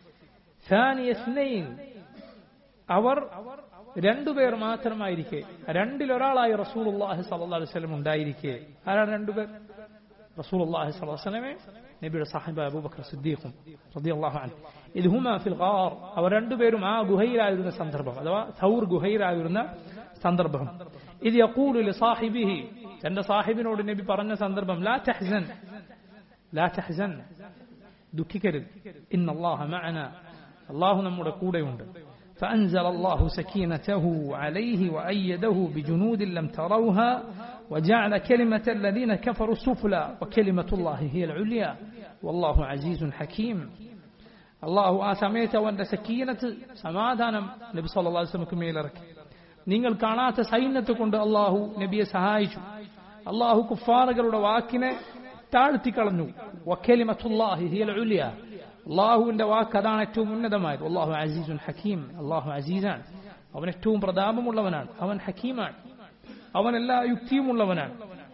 [SPEAKER 2] അവർ രണ്ടുപേർ മാത്രമായിരിക്കെ രണ്ടിലൊരാളായി റസൂലുള്ളാഹി സ്വല്ലല്ലാഹു അലൈഹി വസല്ലം ഉണ്ടായിരിക്കെ ആരാണ് രണ്ടുപേർ റസൂലുള്ളാഹി സ്വല്ലല്ലാഹു അലൈഹി വസല്ലമെ നബിയുടെ സാഹിബ് അബൂബക്കർ സിദ്ദീഖും റളിയല്ലാഹു അൻഹു ഇത് ഹുമാ ഫിൽ ഗാർ അവർ രണ്ടുപേരും ആ ഗുഹയിലായിരുന്ന സന്ദർഭം അഥവാ തൗർ ഗുഹയിലായിരുന്ന സന്ദർഭം ഇത് യഖൂലു ലി സാഹിബിഹി തന്റെ സാഹിബിനോട് നബി പറഞ്ഞ സന്ദർഭം ലാ തഹ്സൻ ലാ തഹ്സൻ ദുഃഖിക്കരുത് ഇന്നല്ലാഹ മഅന അല്ലാഹു നമ്മുടെ കൂടെയുണ്ട് فأنزل الله سكينته عليه وأيده بجنود لم تروها وجعل كلمة الذين كفروا السفلى وكلمة الله هي العليا والله عزيز حكيم അള്ളാഹു ആ സമയത്ത് അവന്റെ സക്കീനത്ത് സമാധാനം നബി സല്ലല്ലാഹു അലൈഹി വസല്ലമക്ക് മേലിറക്കി നിങ്ങൾ കാണാത്ത സൈന്യത്തെ കൊണ്ട് അള്ളാഹു നബിയെ സഹായിച്ചു അള്ളാഹു കുഫാറുകളുടെ വാക്കിനെ താഴ്ത്തിക്കളഞ്ഞു വക്കലിമത്തുല്ലാഹി ഹിയൽ ഉലിയ അള്ളാഹുവിന്റെ വാക്ക് അതാണ് ഏറ്റവും ഉന്നതമായത് അള്ളാഹു അസീസുൻ ഹക്കീം അള്ളാഹു അസീസാണ് അവൻ ഏറ്റവും പ്രതാപമുള്ളവനാണ് അവൻ ഹക്കീമാണ് അവൻ എല്ലാ യുക്തിയുമുള്ളവനാണ്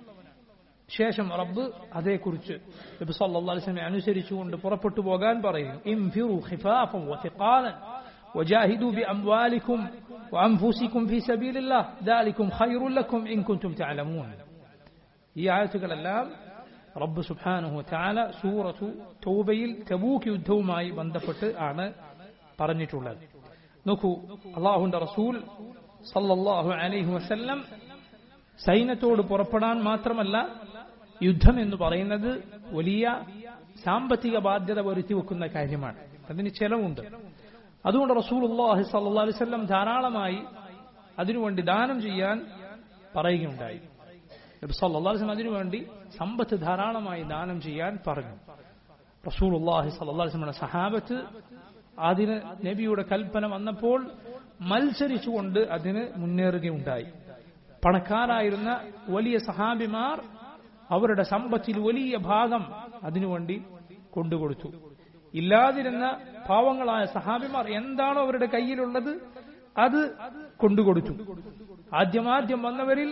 [SPEAKER 2] ശേഷം റബ്ബ് അതേക്കുറിച്ച് നബി സല്ലല്ലാഹു അലൈഹി വസല്ലം അനുസരിച്ചുകൊണ്ട് പുറപ്പെട്ടു പോകാൻ പറയുന്നു ഇൻഫിറു ഖിഫാഫൻ വതിഖാലൻ وجاهدوا بأموالكم وأنفسكم في سبيل الله ذلكم خير لكم إن كنتم تعلمون ഈ ആയത്തുകളെല്ലാം റബ്ബ് സുബ്ഹാനഹു വതആല സൂറത്തു തൗബയിൽ തബൂക്ക് യുദ്ധവുമായി ബന്ധപ്പെട്ട് ആണ് പറഞ്ഞിട്ടുള്ളത് നോക്കൂ അള്ളാഹുന്റെ റസൂൽ സല്ലല്ലാഹു അലൈഹി വസല്ലം സൈന്യത്തോട് പുറപ്പെടാൻ മാത്രമല്ല യുദ്ധം എന്ന് പറയുന്നത് വലിയ സാമ്പത്തിക ബാധ്യത വരുത്തി വെക്കുന്ന കാര്യമാണ് അതിന് ചെലവുണ്ട് അതുകൊണ്ട് റസൂൽ അള്ളാഹി സല്ലാ അലൈവല്ലം ധാരാളമായി അതിനുവേണ്ടി ദാനം ചെയ്യാൻ പറയുകയുണ്ടായി നബി സല്ലല്ലാഹു അലൈഹി വസല്ലം അതിനുവേണ്ടി സമ്പത്ത് ധാരാളമായി ദാനം ചെയ്യാൻ പറഞ്ഞു റസൂൽ അള്ളാഹി സല്ലല്ലാഹു അലൈഹി വസല്ലം സഹാബത്ത് അതിന് നബിയുടെ കൽപ്പന വന്നപ്പോൾ മത്സരിച്ചുകൊണ്ട് അതിന് മുന്നേറുകയുണ്ടായി പണക്കാരായിരുന്ന വലിയ സഹാബിമാർ അവരുടെ സമ്പത്തിൽ വലിയ ഭാഗം അതിനുവേണ്ടി കൊണ്ടുകൊടുത്തു ഇല്ലാതിരുന്ന പാവങ്ങളായ സഹാബിമാർ എന്താണോ അവരുടെ കയ്യിലുള്ളത് അത് കൊണ്ടുകൊടുത്തു ആദ്യമാദ്യം വന്നവരിൽ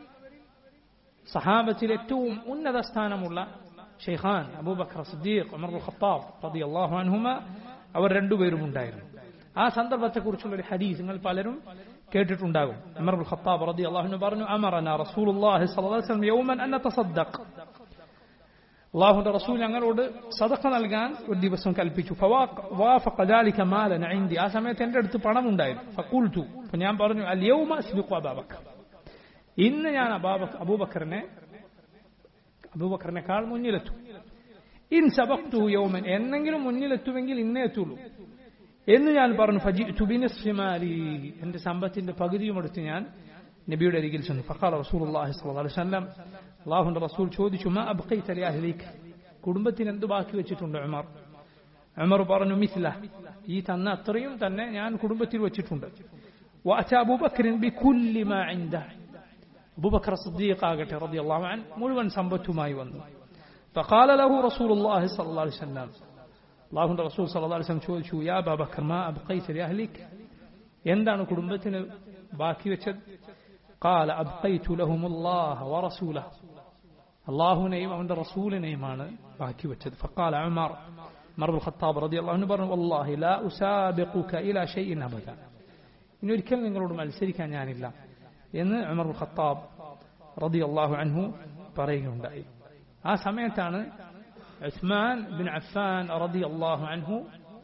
[SPEAKER 2] സഹാബത്തിൽ ഏറ്റവും ഉന്നത സ്ഥാനമുള്ള ഷെയ്ഖാൻ അബൂബക്കർ സിദ്ദീഖ് ഉമർ ഖത്താബ് റളിയല്ലാഹു അൻഹുമ അവർ രണ്ടുപേരും ഉണ്ടായിരുന്നു ആ സന്ദർഭത്തെക്കുറിച്ചുള്ള ഒരു ഹദീസ് നിങ്ങൾ പലരും കേട്ടിട്ടുണ്ടാകും ഉമർ ഖത്താബ് റളിയല്ലാഹു അൻഹു പറഞ്ഞു അമറന റസൂലുള്ളാഹി സ്വല്ലല്ലാഹു അലൈഹി വസല്ലം യൗമൻ അൻ നതസദ്ദഖ് അള്ളാഹുന്റെ റസൂൽ ഞങ്ങളോട് സദഖ നൽകാൻ ഒരു ദിവസം കൽപ്പിച്ചു ഫവാഫഖ ذلك مالا عندي ആ സമയത്ത് എന്റെ അടുത്ത് പണം ഉണ്ടായിരുന്നു ഫഖുൽതു അപ്പോൾ ഞാൻ പറഞ്ഞു അൽ യൗമ അസ്ബിഖു അബൂബക്കർ ഇന്ന് ഞാൻ അബൂബക്കർ അബൂബക്കറിനെ അബൂബക്കറിനേക്കാൾ മുന്നിലെത്തും ഇൻ സബഖ്തു യൗമൻ എന്നെങ്കിലും മുന്നിലെത്തുമെങ്കിൽ ഇന്നേ എത്തുള്ളൂ എന്ന് ഞാൻ പറഞ്ഞു ഫജിഅ്തു ബിനിസ്ഫിമാലി എന്റെ സമ്പത്തിന്റെ പകുതിയും എടുത്ത് ഞാൻ നബിയുടെ അരികിൽ ചെന്നു ഫഖാല റസൂലുള്ളാഹി സ്വല്ലല്ലാഹു അലൈഹി വസല്ലം അള്ളാഹുന്റെ റസൂൽ ചോദിച്ചു മാ അബ്ഖൈത ലി അഹ്ലിക് കുടുംബത്തിന് എന്ത് ബാക്കി വെച്ചിട്ടുണ്ട് ഉമർ ഉമർ പറഞ്ഞു മിസ്ല ഈ തന്ന അത്രയും തന്നെ ഞാൻ കുടുംബത്തിൽ വെച്ചിട്ടുണ്ട് وأتى أبو بكر بكل ما عنده أبو بكر الصديق آغته رضي الله عنه മുഴുവൻ സമ്പത്തുമായി വന്നു فقال له رسول الله صلى الله عليه وسلم അള്ളാഹുന്റെ റസൂൽ സല്ലല്ലാഹു അലൈഹി വസല്ലം ചോദിച്ചു യാ അബൂ ബക്കർ മാ അബ്ഖൈത ലി അഹ്ലിക് എന്താണ് കുടുംബത്തിന് ബാക്കി വെച്ചത് قال أبقيت لهم الله ورسوله അള്ളാഹുവിനെയും അവന്റെ റസൂലിനെയുമാണ് ബാക്കി വെച്ചത് ഫക്കാല ഉമർ ഉമർ ബിൻ ഖത്താബ് റളിയല്ലാഹു അൻഹു പറഞ്ഞു വല്ലാഹി ലാ ഉസാബിഖുക ഇലാ ഷൈഇൻ അബദ ഇനി ഒരിക്കൽ നിങ്ങളോട് മത്സരിക്കാൻ ഞാനില്ല എന്ന് ഉമർ ബിൻ ഖത്താബ് റളിയല്ലാഹു അൻഹു പറയുകയുണ്ടായി ആ സമയത്താണ് ഉസ്മാൻ ബിൻ അഫ്ഫാൻ റളിയല്ലാഹു അൻഹു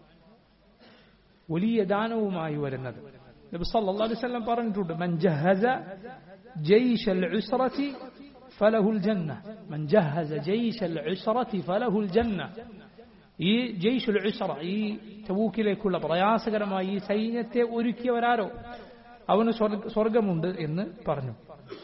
[SPEAKER 2] വലിയ ദാനവുമായി വരുന്നത് നബി സല്ലല്ലാഹു അലൈഹി വസല്ലം പറഞ്ഞിട്ടുണ്ട് മൻ ജഹസ ജയ്ഷ അൽ-ഉസ്റതി ഫലഹുൽ ജന്ന മൻ ജഹസ ജയ്ഷ അൽ-ഉസ്റതി ഫലഹുൽ ജന്ന ഈ ജയ്ഷുൽ ഉസ്റ ഈ തബൂക്കിലേക്കുള്ള പ്രയാസകരമായ ഈ സൈന്യത്തെ ഒരുക്കിയവരാരോ അവന് സ്വർഗമുണ്ട് എന്ന് പറഞ്ഞു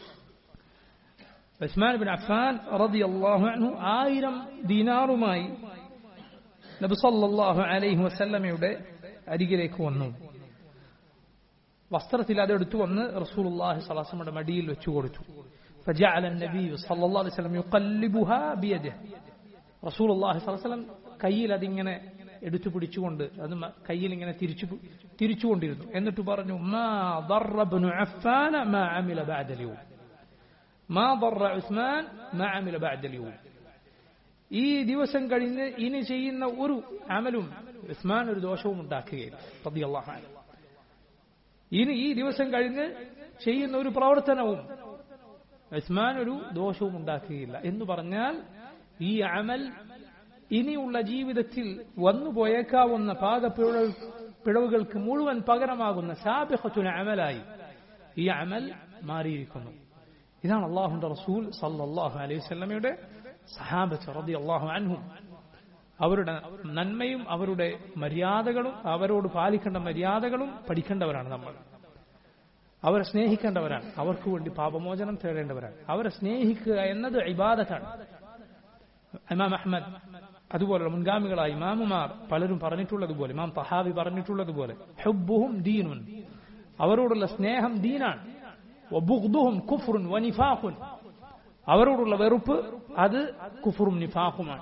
[SPEAKER 2] ഉസ്മാൻ ബിൻ അഫ്ഫാൻ റളിയല്ലാഹു അൻഹു ആയിരം ദീനാറുമായി നബി സല്ലല്ലാഹു അലൈഹി വസല്ലമയുടെ അരികിലേക്ക് വന്നു വസ്ത്രത്തിൽ അത് എടുത്തു വന്ന് റസൂലുള്ളാഹി സ്വലാസമ്മയുടെ മടിയിൽ വെച്ചു കൊടുത്തു فجعل النبي صلى الله عليه وسلم يقلبها بيده റസൂൽ അള്ളാഹി സ്വലം കയ്യിൽ അതിങ്ങനെ എടുത്തു പിടിച്ചുകൊണ്ട് അത് കയ്യിൽ ഇങ്ങനെ തിരിച്ചു തിരിച്ചുകൊണ്ടിരുന്നു എന്നിട്ട് പറഞ്ഞു മാ ദറബ്നു അഫ്ഫാന മാ അമില ബഅദ اليوم മാ ضر ഉസ്മാൻ മാ അമില ബഅദ اليوم ഈ ദിവസം കഴിഞ്ഞ് ഇനി ചെയ്യുന്ന ഒരു അമലും ഉസ്മാൻ ഒരു ദോഷവും ഉണ്ടാക്കുകയില്ല റളിയല്ലാഹു അൻഹു ഇനി ഈ ദിവസം കഴിഞ്ഞ് ചെയ്യുന്ന ഒരു പ്രവർത്തനവും ഉസ്മാൻ ഒരു ദോഷവും ഉണ്ടാക്കുകയില്ല എന്ന് പറഞ്ഞാൽ ഈ അമൽ ഇനിയുള്ള ജീവിതത്തിൽ വന്നു പോയേക്കാവുന്ന പാകപ്പിഴ പിഴവുകൾക്ക് മുഴുവൻ പകരമാകുന്ന സാബിഹത്തുന അമലായി ഈ അമൽ മാറിയിരിക്കുന്നു ഇതാണ് അള്ളാഹുന്റെ റസൂൽ സല്ലല്ലാഹു അലൈഹി വസല്ലമയുടെ സഹാബത്ത് റളിയല്ലാഹു അൻഹും അവരുടെ നന്മയും അവരുടെ മര്യാദകളും അവരോട് പാലിക്കേണ്ട മര്യാദകളും പഠിക്കേണ്ടവരാണ് നമ്മൾ അവരെ സ്നേഹിക്കേണ്ടവരാണ് അവർക്ക് വേണ്ടി പാപമോചനം തേടേണ്ടവരാണ് അവരെ സ്നേഹിക്കുക എന്നത് ഇബാദത്താണ് ഇമാം അഹ്മദ് അതുപോലെ മുൻഗാമികളായ ഇമാമുമാർ പലരും പറഞ്ഞിട്ടുള്ളതുപോലെ ഇമാം തഹാബി പറഞ്ഞിട്ടുള്ളതുപോലെ ഹുബുഹും ദീനുൻ അവരോടുള്ള സ്നേഹം ദീനാണ് വബുഗ്ദുഹും കുഫ്റുൻ വനിഫാഖുൻ അവരോടുള്ള വെറുപ്പ് അത് കുഫറും നിഫാഖുമാണ്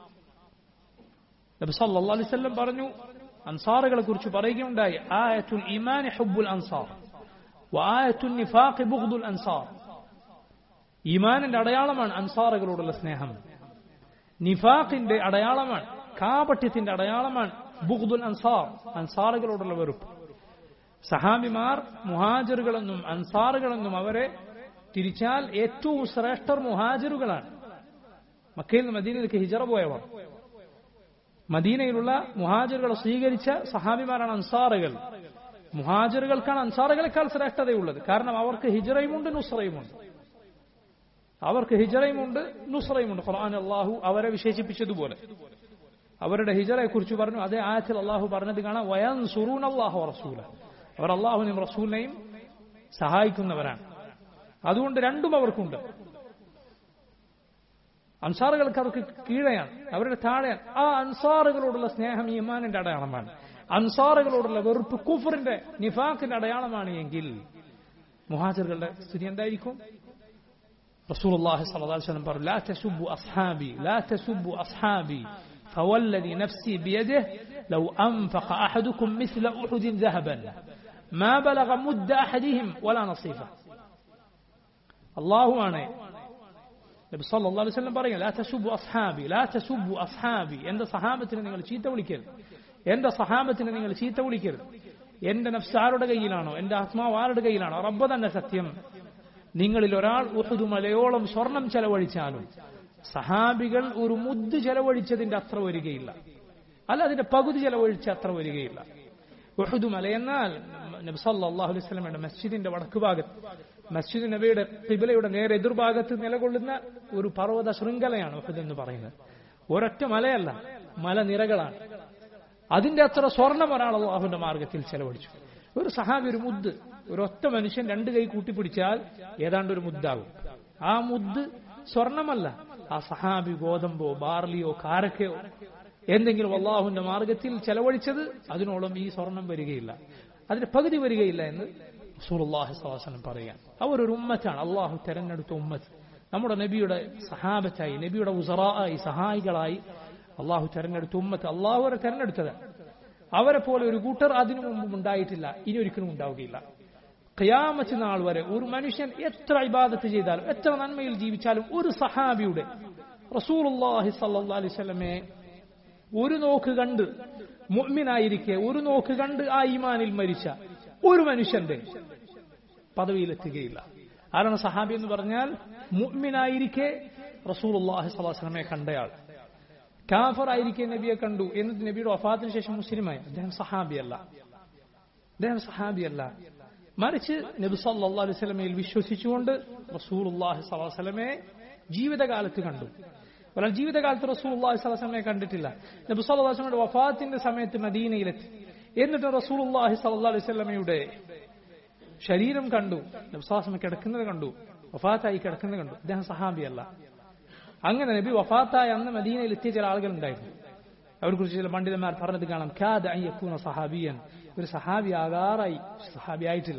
[SPEAKER 2] നബി സല്ലല്ലാഹു അലൈഹി വസല്ലം പറഞ്ഞു അൻസാറുകളെ കുറിച്ച് പറയുകയുണ്ടായി ആയത്തുൽ ഈമാൻ ഹുബ്ബുൽ അൻസാർ വആയത്തുൽ നിഫാഖ് ബുഗ്ദുൽ അൻസാർ ഈമാനിന്റെ അടയാളമാണ് അൻസാറുകളോടുള്ള സ്നേഹം നിഫാഖിന്റെ അടയാളമാണ് കാപട്യത്തിന്റെ അടയാളമാണ് ബുഗ്ദുൽ അൻസാർ അൻസാറുകളോടുള്ള വെറുപ്പ് സഹാബിമാർ മുഹാജറുകളെന്നും അൻസാറുകളെന്നും അവരെ തിരിച്ചാൽ ഏറ്റവും ശ്രേഷ്ഠർ മുഹാജറുകളാണ് മക്കയിൽ നിന്ന് മദീനയിലേക്ക് ഹിജറ പോയവർ മദീനയിലുള്ള മുഹാജറുകളെ സ്വീകരിച്ച സഹാബിമാരാണ് അൻസാറുകൾ മുഹാജറുകൾക്കാണ് അൻസാറുകളെക്കാൾ ശ്രേഷ്ഠതയുള്ളത് കാരണം അവർക്ക് ഹിജറയുമുണ്ട് നുസ്രയുമുണ്ട് അവർക്ക് ഹിജറയുമുണ്ട് നുസ്രയുമുണ്ട് ഖുർആൻ അള്ളാഹു അവരെ വിശേഷിപ്പിച്ചതുപോലെ അവരുടെ ഹിജറയെ കുറിച്ച് പറഞ്ഞു അതേ ആയത്തിൽ അള്ളാഹു പറഞ്ഞത് കാണാം വയൻ സുറൂൻ അള്ളാഹു റസൂല അവർ അള്ളാഹുനെയും റസൂലിനെയും സഹായിക്കുന്നവരാണ് അതുകൊണ്ട് രണ്ടും അവർക്കുണ്ട് അൻസാറുകൾക്ക് അവർക്ക് കീഴെയാണ് അവരുടെ താഴെയാണ് ആ അൻസാറുകളോടുള്ള സ്നേഹം ഈമാനിന്റെ അടയാളമാണ് അൻസാറുകളോടുള്ള വെറുപ്പ് കുഫറിന്റെ നിഫാഖിന്റെ അടയാളമാണ് എങ്കിൽ മുഹാജറുകളുടെ സ്ഥിതി എന്തായിരിക്കും رسول الله صلى الله عليه وسلم لا تسبوا أصحابي لا تسبوا أصحابي فوالذي نفسي بيده لو أنفق أحدكم مثل أحد ذهبا ما بلغ مد أحدهم ولا نصيفه الله أنا നബി സല്ലല്ലാഹു അലൈഹി വസല്ലം പറയുക ലാ തസുബു അസ്ഹാബി ലാ തസുബു അസ്ഹാബി എന്റെ സഹാബത്തിനെ നിങ്ങൾ ചീത്ത വിളിക്കരുത് എന്റെ സഹാബത്തിനെ നിങ്ങൾ ചീത്ത വിളിക്കരുത് എന്റെ നഫ്സ് ആരുടെ കയ്യിലാണോ എന്റെ ആത്മാവ് ആരുടെ കയ്യിലാണോ റബ്ബ് തന്നെ സത്യം നിങ്ങളിൽ ഒരാൾ ഉഹുദു മലയോളം സ്വർണം ചെലവഴിച്ചാലും സഹാബികൾ ഒരു മുദ്ദ് ചെലവഴിച്ചതിന്റെ അത്ര വരികയില്ല അല്ല അതിന്റെ പകുതി ചെലവഴിച്ച അത്ര വരികയില്ല ഉഹുദു മലയെന്നാൽ നബി സല്ലല്ലാഹു അലൈഹി വസല്ലമയുടെ മസ്ജിദിന്റെ വടക്ക് ഭാഗത്ത് മസ്ജിദ് നബിയുടെ കിബിലയുടെ നേരെ എതിർഭാഗത്ത് നിലകൊള്ളുന്ന ഒരു പർവ്വത ശൃംഖലയാണ് ഉഹുദ് എന്ന് പറയുന്നത് ഒരൊറ്റ മലയല്ല മലനിരകളാണ് അതിന്റെ അത്ര സ്വർണം ഒരാൾ അള്ളാഹുവിന്റെ മാർഗത്തിൽ ചെലവഴിച്ചു ഒരു സഹാബി ഒരു മുദ്ദ് ഒരൊറ്റ മനുഷ്യൻ രണ്ട് കൈ കൂട്ടിപ്പിടിച്ചാൽ ഏതാണ്ട് ഒരു മുദ്ദാകും ആ മുദ്ദ് സ്വർണമല്ല ആ സഹാബി ഗോതമ്പോ ബാർലിയോ കാരക്കയോ എന്തെങ്കിലും അള്ളാഹുവിന്റെ മാർഗത്തിൽ ചെലവഴിച്ചത് അതിനോളം ഈ സ്വർണം വരികയില്ല അതിന്റെ പകുതി വരികയില്ല എന്ന് റസൂലുള്ളാഹി സ്വല്ലല്ലാഹു അലൈഹി വസല്ലം പറയാൻ അവർ ഒരു ഉമ്മത്താണ് അള്ളാഹു തെരഞ്ഞെടുത്ത ഉമ്മത്ത് നമ്മുടെ നബിയുടെ സഹാബത്തായി നബിയുടെ ഉസറായി സഹായികളായി അള്ളാഹു തെരഞ്ഞെടുത്ത ഉമ്മത്ത് അള്ളാഹു അവരെ തെരഞ്ഞെടുത്തത് അവരെ പോലെ ഒരു കൂട്ടർ അതിനു മുമ്പും ഉണ്ടായിട്ടില്ല ഇനി ഒരിക്കലും ഉണ്ടാവുകയില്ല ഖിയാമത്ത് നാൾ വരെ ഒരു മനുഷ്യൻ എത്ര ഇബാദത്ത് ചെയ്താലും എത്ര നന്മയിൽ ജീവിച്ചാലും ഒരു സഹാബിയുടെ റസൂലുള്ളാഹി സല്ലല്ലാഹു അലൈഹി വസല്ലമയെ ഒരു നോക്ക് കണ്ട് മുഅ്മിനായിരിക്കെ ഒരു നോക്ക് കണ്ട് ആ ഈമാനിൽ മരിച്ച ഒരു മനുഷ്യന്റെ പദവിയിലെത്തുകയില്ല ആരാണ് സഹാബി എന്ന് പറഞ്ഞാൽ മുഅ്മിനായിരിക്കെ റസൂലുള്ളാഹി സ്വല്ലല്ലാഹു അലൈഹി വസല്ലമയെ കണ്ടയാൾ കാഫർ ആയിരിക്കെ നബിയെ കണ്ടു എന്നിട്ട് നബിയുടെ വഫാത്തിന് ശേഷം മുസ്ലിമായി അദ്ദേഹം സഹാബിയല്ല അദ്ദേഹം സഹാബിയല്ല മറിച്ച് നബി സല്ലല്ലാഹു അലൈഹി വസല്ലമയിൽ വിശ്വസിച്ചുകൊണ്ട് റസൂലുള്ളാഹി സ്വല്ലല്ലാഹു അലൈഹി വസല്ലമയെ ജീവിതകാലത്ത് കണ്ടു ഒരാൾ ജീവിതകാലത്ത് റസൂലുള്ളാഹി സ്വല്ലല്ലാഹു അലൈഹി വസല്ലമയെ കണ്ടിട്ടില്ല നബി സല്ലല്ലാഹു അലൈഹി വസല്ലമയുടെ വഫാത്തിന്റെ സമയത്ത് മദീനയിലെത്തി എന്നിട്ട് റസൂലുള്ളാഹി സ്വല്ലല്ലാഹു അലൈഹി വസല്ലമയുടെ ശരീരം കണ്ടു നബി സല്ലല്ലാഹു കിടക്കുന്നത് കണ്ടു വഫാത്തായി കിടക്കുന്നത് കണ്ടു അദ്ദേഹം സഹാബിയല്ല അങ്ങനെ നബി വഫാത്തായ അന്ന് മദീനയിൽ എത്തിയ ചില ആളുകൾ ഉണ്ടായിരുന്നു അവരെ കുറിച്ച് ചില പണ്ഡിതന്മാർ പറഞ്ഞത് കാണാം ഖാദ അയ്യക്കൂന സഹാബിയൻ ഒരു സഹാബി ആകാറായി സഹാബി ആയിട്ടില്ല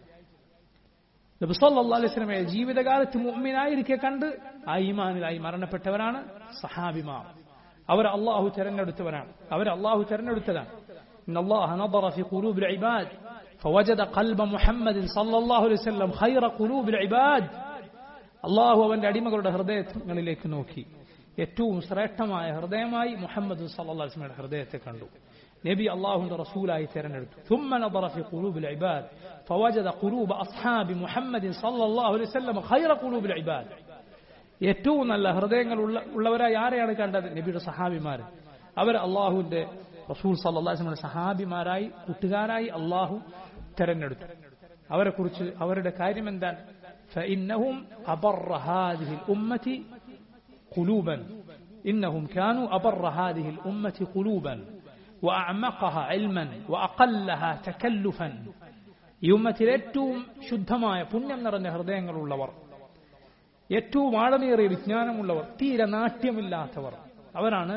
[SPEAKER 2] നബി സല്ലല്ലാഹു അലൈഹി വസല്ലമയെ ജീവിതകാലത്ത് മുഅ്മിനായിരിക്കെ കണ്ട് ആ ഈമാനിലായി മരണപ്പെട്ടവരാണ് സഹാബിമാർ അവർ അള്ളാഹു തെരഞ്ഞെടുത്തവരാണ് അവർ അള്ളാഹു തെരഞ്ഞെടുത്തതാണ് إن الله نظر في قلوب العباد فوجد قلب محمد صلى الله عليه وسلم خير قلوب العباد അള്ളാഹു അവന്റെ അടിമകളുടെ ഹൃദയങ്ങളിലേക്ക് നോക്കി ഏറ്റവും ശ്രേഷ്ഠമായ ഹൃദയമായി മുഹമ്മദ് സല്ലാസ്മയുടെ ഹൃദയത്തെ കണ്ടു നബി അള്ളാഹുന്റെ റസൂലായി തെരഞ്ഞെടുത്തു ثم نظر في قلوب العباد فوجد قلوب أصحاب محمد صلى الله عليه وسلم خير قلوب العباد ഏറ്റവും നല്ല ഹൃദയങ്ങൾ ഉള്ള ഉള്ളവരായി ആരെയാണ് കണ്ടത് നബിയുടെ സഹാബിമാർ അവർ അള്ളാഹുവിന്റെ റസൂൽ സല്ലാസ്മയുടെ സഹാബിമാരായി കൂട്ടുകാരായി അള്ളാഹു തെരഞ്ഞെടുത്തു അവരെ കുറിച്ച് അവരുടെ കാര്യം എന്താണ് فإنهم أبر هذه الأمة قلوبا إنهم كانوا أبر هذه الأمة قلوبا وأعمقها علما وأقلها تكلفا ഈ ഉമ്മത്തിൽ ഏറ്റവും ശുദ്ധമായ പുണ്യം നിറഞ്ഞ ഹൃദയങ്ങളുള്ളവർ ഏറ്റവും ആഴമേറിയ വിജ്ഞാനമുള്ളവർ തീരെ നാട്യമില്ലാത്തവർ അവരാണ്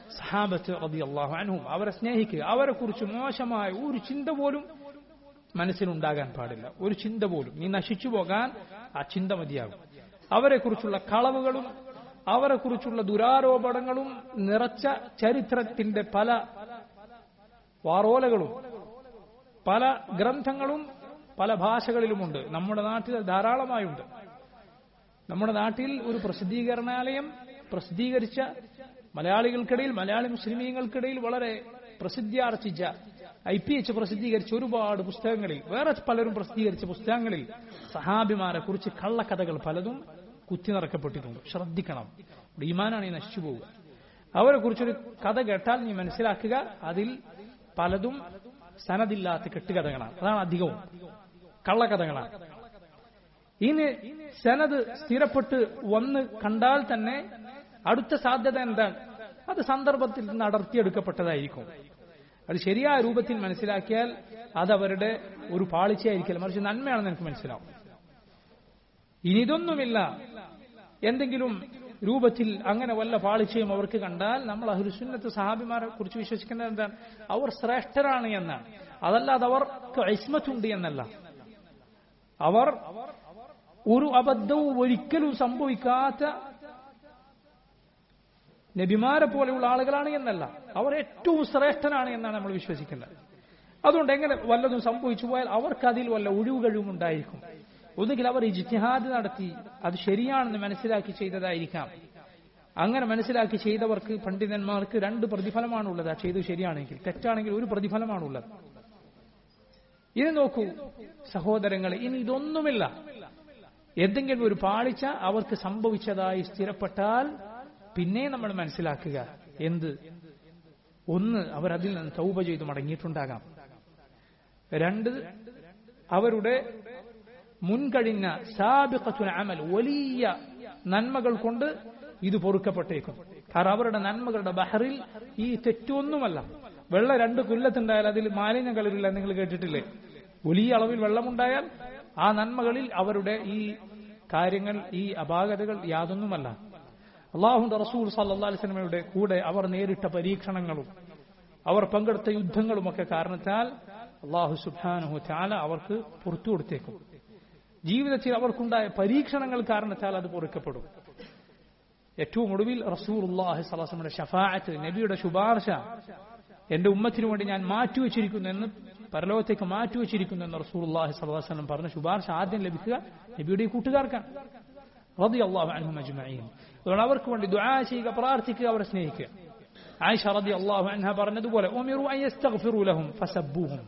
[SPEAKER 2] സഹാബത്ത് റളിയല്ലാഹു അൻഹും അവരെ സ്നേഹിക്കുക അവരെ കുറിച്ച് മോശമായ ഒരു ചിന്ത പോലും മനസ്സിലുണ്ടാകാൻ പാടില്ല ഒരു ചിന്ത പോലും നീ നശിച്ചു പോകാൻ ആ ചിന്ത മതിയാകും അവരെക്കുറിച്ചുള്ള കളവുകളും അവരെക്കുറിച്ചുള്ള ദുരാരോപണങ്ങളും നിറച്ച ചരിത്രത്തിന്റെ പല വാറോലകളും പല ഗ്രന്ഥങ്ങളും പല ഭാഷകളിലുമുണ്ട് നമ്മുടെ നാട്ടിൽ ധാരാളമായുണ്ട് നമ്മുടെ നാട്ടിൽ ഒരു പ്രസിദ്ധീകരണാലയം പ്രസിദ്ധീകരിച്ച മലയാളികൾക്കിടയിൽ മലയാളി മുസ്ലിമീങ്ങൾക്കിടയിൽ വളരെ പ്രസിദ്ധിയാർജിച്ച ഐ പി എച്ച് പ്രസിദ്ധീകരിച്ച ഒരുപാട് പുസ്തകങ്ങളിൽ വേറെ പലരും പ്രസിദ്ധീകരിച്ച പുസ്തകങ്ങളിൽ സഹാബിമാരെ കുറിച്ച് കള്ളക്കഥകൾ പലതും കുത്തി നിറക്കപ്പെട്ടിട്ടുണ്ട് ശ്രദ്ധിക്കണം ഈമാനാണ് ഈ നശിച്ചു പോവുക അവരെ കുറിച്ചൊരു കഥ കേട്ടാൽ നീ മനസ്സിലാക്കുക അതിൽ പലതും സനദില്ലാത്ത കെട്ടുകഥകളാണ് അതാണ് അധികവും കള്ളക്കഥകളാണ് ഇനി സനത് സ്ഥിരപ്പെട്ട് വന്ന് കണ്ടാൽ തന്നെ അടുത്ത സാധ്യത എന്താണ് അത് സന്ദർഭത്തിൽ നിന്ന് അടർത്തിയെടുക്കപ്പെട്ടതായിരിക്കും അത് ശരിയായ രൂപത്തിൽ മനസ്സിലാക്കിയാൽ അത് അവരുടെ ഒരു പാളിച്ചയായിരിക്കില്ല മറിച്ച് നന്മയാണെന്ന് എനിക്ക് മനസ്സിലാവും ഇനി ഇതൊന്നുമില്ല എന്തെങ്കിലും രൂപത്തിൽ അങ്ങനെ വല്ല പാളിച്ചയും അവർക്ക് കണ്ടാൽ നമ്മൾ അഹുസുന്നത്ത് സഹാബിമാരെ കുറിച്ച് വിശ്വസിക്കുന്നത് എന്താണ് അവർ ശ്രേഷ്ഠരാണ് എന്നാണ് അതല്ലാതെ അവർക്ക് ഐസ്മത്തുണ്ട് എന്നല്ല അവർ ഒരു അബദ്ധവും ഒരിക്കലും സംഭവിക്കാത്ത നബിമാരെ പോലെയുള്ള ആളുകളാണ് എന്നല്ല അവർ ഏറ്റവും ശ്രേഷ്ഠനാണ് എന്നാണ് നമ്മൾ വിശ്വസിക്കുന്നത് അതുകൊണ്ട് എങ്ങനെ വല്ലതും സംഭവിച്ചു പോയാൽ അവർക്ക് അതിൽ വല്ല ഒഴിവ് കഴിവുമുണ്ടായിരിക്കും ഒന്നുകിൽ അവർ ഇജ്തിഹാദ് നടത്തി അത് ശരിയാണെന്ന് മനസ്സിലാക്കി ചെയ്തതായിരിക്കാം അങ്ങനെ മനസ്സിലാക്കി ചെയ്തവർക്ക് പണ്ഡിതന്മാർക്ക് രണ്ട് പ്രതിഫലമാണുള്ളത് ആ ചെയ്തത് ശരിയാണെങ്കിൽ തെറ്റാണെങ്കിൽ ഒരു പ്രതിഫലമാണുള്ളത് ഇത് നോക്കൂ സഹോദരങ്ങളെ ഇനി ഇതൊന്നുമില്ല എന്തെങ്കിലും ഒരു പാളിച്ച അവർക്ക് സംഭവിച്ചതായി സ്ഥിരപ്പെട്ടാൽ പിന്നെ നമ്മൾ മനസ്സിലാക്കുക എന്ത് ഒന്ന് അവർ അതിൽ നിന്ന് തൗബ ചെയ്ത് മടങ്ങിയിട്ടുണ്ടാകാം രണ്ട് അവരുടെ മുൻകഴിഞ്ഞ സാബിഖത്തുൽ അമൽ വലിയ നന്മകൾ കൊണ്ട് ഇത് പൊറുക്കപ്പെട്ടേക്കും കാരണം അവരുടെ നന്മകളുടെ ബഹറിൽ ഈ തെറ്റൊന്നുമല്ല വെള്ളം രണ്ട് കൊല്ലത്തുണ്ടായാൽ അതിൽ മാലിന്യം കളരില്ല നിങ്ങൾ കേട്ടിട്ടില്ലേ വലിയ അളവിൽ വെള്ളമുണ്ടായാൽ ആ നന്മകളിൽ അവരുടെ ഈ കാര്യങ്ങൾ ഈ അപാകതകൾ യാതൊന്നുമല്ല അള്ളാഹുന്റെ റസൂൽ സല്ലാ അലിസ്ലമയുടെ കൂടെ അവർ നേരിട്ട പരീക്ഷണങ്ങളും അവർ പങ്കെടുത്ത യുദ്ധങ്ങളുമൊക്കെ കാരണത്താൽ അള്ളാഹു സുബാനുഹു ചാല അവർക്ക് പുറത്തു കൊടുത്തേക്കും ജീവിതത്തിൽ അവർക്കുണ്ടായ പരീക്ഷണങ്ങൾ കാരണത്താൽ അത് പൊറുക്കപ്പെടും ഏറ്റവും ഒടുവിൽ റസൂൽ അള്ളാഹു സലാസമയുടെ ഷഫാഅത്ത് നബിയുടെ ശുപാർശ എന്റെ ഉമ്മത്തിനു വേണ്ടി ഞാൻ മാറ്റിവെച്ചിരിക്കുന്നു എന്ന് പരലോകത്തേക്ക് മാറ്റിവെച്ചിരിക്കുന്നു എന്ന് റസൂൽ അള്ളാഹി സലാസ്ലം പറഞ്ഞ ശുപാർശ ആദ്യം ലഭിക്കുക നബിയുടെ ഈ കൂട്ടുകാർക്കാണ് റബി അള്ളാഹു അൻഹു അജ്മഈൻ അതുകൊണ്ട് അവർക്ക് വേണ്ടി ദുആ ചെയ്യുക പ്രാർത്ഥിക്കുക അവരെ സ്നേഹിക്കുക ആയിഷ റബി അള്ളാഹു അൻഹ പറഞ്ഞതുപോലെ ഉമിറു അൻ യസ്തഗ്ഫിറു ലഹും ഫസബ്ബൂഹും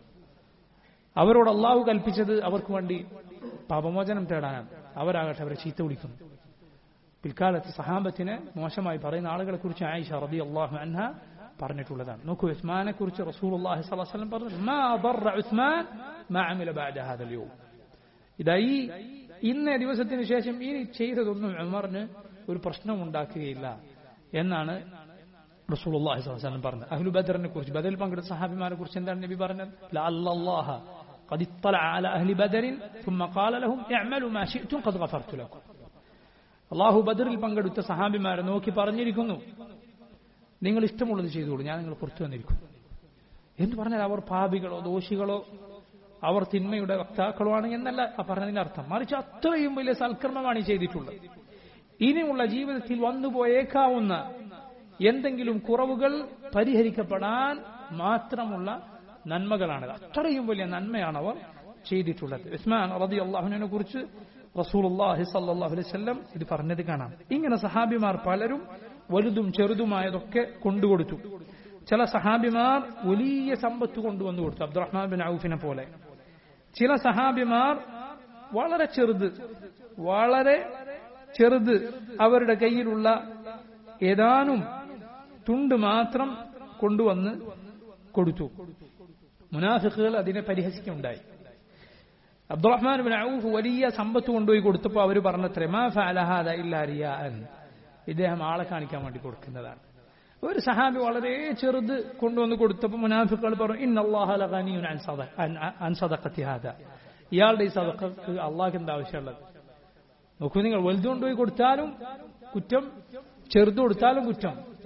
[SPEAKER 2] അവരോട് അള്ളാഹു കൽപ്പിച്ചത് അവർക്ക് വേണ്ടി പാപമോചനം തേടാനാണ് അവരാകട്ടെ അവരെ ചീത്ത വിളിക്കുന്നു പിൽക്കാലത്ത് സഹാബത്തിന് മോശമായി പറയുന്ന ആളുകളെ കുറിച്ച് ആയിഷ റബി അള്ളാഹു അൻഹ പറഞ്ഞിട്ടുള്ളതാണ് നോക്കൂ ഉസ്മാനെ കുറിച്ച് റസൂൽ അള്ളാഹി സ്വലം പറഞ്ഞു മാ ضر ഉസ്മാൻ മാ അമില بعد هذا اليوم ഇതാ ഈ ഇന്നേ ദിവസത്തിന് ശേഷം ഇനി ചെയ്തതൊന്നും ഉമറിന് ഒരു പ്രശ്നം ഉണ്ടാക്കുകയില്ല എന്നാണ് റസൂൽ അള്ളാഹി സ്വലം പറഞ്ഞത് അഹ്ലു ബദറിനെ കുറിച്ച് ബദറിൽ പങ്കെടുത്ത സഹാബിമാരെ കുറിച്ച് എന്താണ് നബി പറഞ്ഞത് ലഅല്ലാഹ قد اطلع على أهل بدر ثم قال لهم اعملوا ما شئتم قد غفرت لكم അള്ളാഹു ബദറിൽ പങ്കെടുത്ത സഹാബിമാരെ നോക്കി പറഞ്ഞിരിക്കുന്നു നിങ്ങൾ ഇഷ്ടമുള്ളത് ചെയ്തോളൂ ഞാൻ നിങ്ങൾ പുറത്തു വന്നിരിക്കുന്നു എന്ന് പറഞ്ഞാൽ അവർ പാപികളോ ദോഷികളോ അവർ തിന്മയുടെ വക്താക്കളോ ആണ് എന്നല്ല പറഞ്ഞതിന്റെ അർത്ഥം മറിച്ച് അത്രയും വലിയ സൽക്കർമ്മമാണ് ഈ ചെയ്തിട്ടുള്ളത് ഇനിയുള്ള ജീവിതത്തിൽ വന്നുപോയേക്കാവുന്ന എന്തെങ്കിലും കുറവുകൾ പരിഹരിക്കപ്പെടാൻ മാത്രമുള്ള നന്മകളാണ് അത്രയും വലിയ നന്മയാണ് അവർ ചെയ്തിട്ടുള്ളത് ഉസ്മാൻ റതി അള്ളാഹുവിനെ കുറിച്ച് റസൂലുള്ളാഹി സല്ലല്ലാഹു അലൈഹി വസല്ലം ഇത് പറഞ്ഞത് കാണാം ഇങ്ങനെ സഹാബിമാർ പലരും വലുതും ചെറുതുമായതൊക്കെ കൊണ്ടുകൊടുത്തു ചില സഹാബിമാർ വലിയ സമ്പത്ത് കൊണ്ടുവന്നു കൊടുത്തു അബ്ദുറഹ്മാൻ ബിൻ ഔഫിനെ പോലെ ചില സഹാബിമാർ വളരെ ചെറുത് വളരെ ചെറുത് അവരുടെ കയ്യിലുള്ള ഏതാനും തുണ്ട് മാത്രം കൊണ്ടുവന്ന് കൊടുത്തു മുനാഫിഖുകൾ അതിനെ പരിഹസിക്കുണ്ടായി അബ്ദുറഹ്മാൻ ബിൻ ഔഫ് വലിയ സമ്പത്ത് കൊണ്ടുപോയി കൊടുത്തപ്പോൾ അവർ പറഞ്ഞത്രേ മാ ഫഅലഹാദ ഇല്ലാ റിയാഅൻ ഇദ്ദേഹം ആളെ കാണിക്കാൻ വേണ്ടി കൊടുക്കുന്നതാണ് ഒരു സഹാബി വളരെ ചെറുത് കൊണ്ടുവന്ന് കൊടുത്തപ്പോൾ മുനാഫിക്കുകൾ പറഞ്ഞു ഇന്നല്ലാഹ ലഗനിയുൻ അൻ സദ അൻ സദഖത്തി ഹാദ ഇയാളുടെ ഈ സദഖക്ക് അള്ളാഹ് എന്താ ആവശ്യമുള്ളത് നോക്കൂ നിങ്ങൾ വലുത് കൊണ്ടുപോയി കൊടുത്താലും കുറ്റം ചെറുത് കൊടുത്താലും കുറ്റം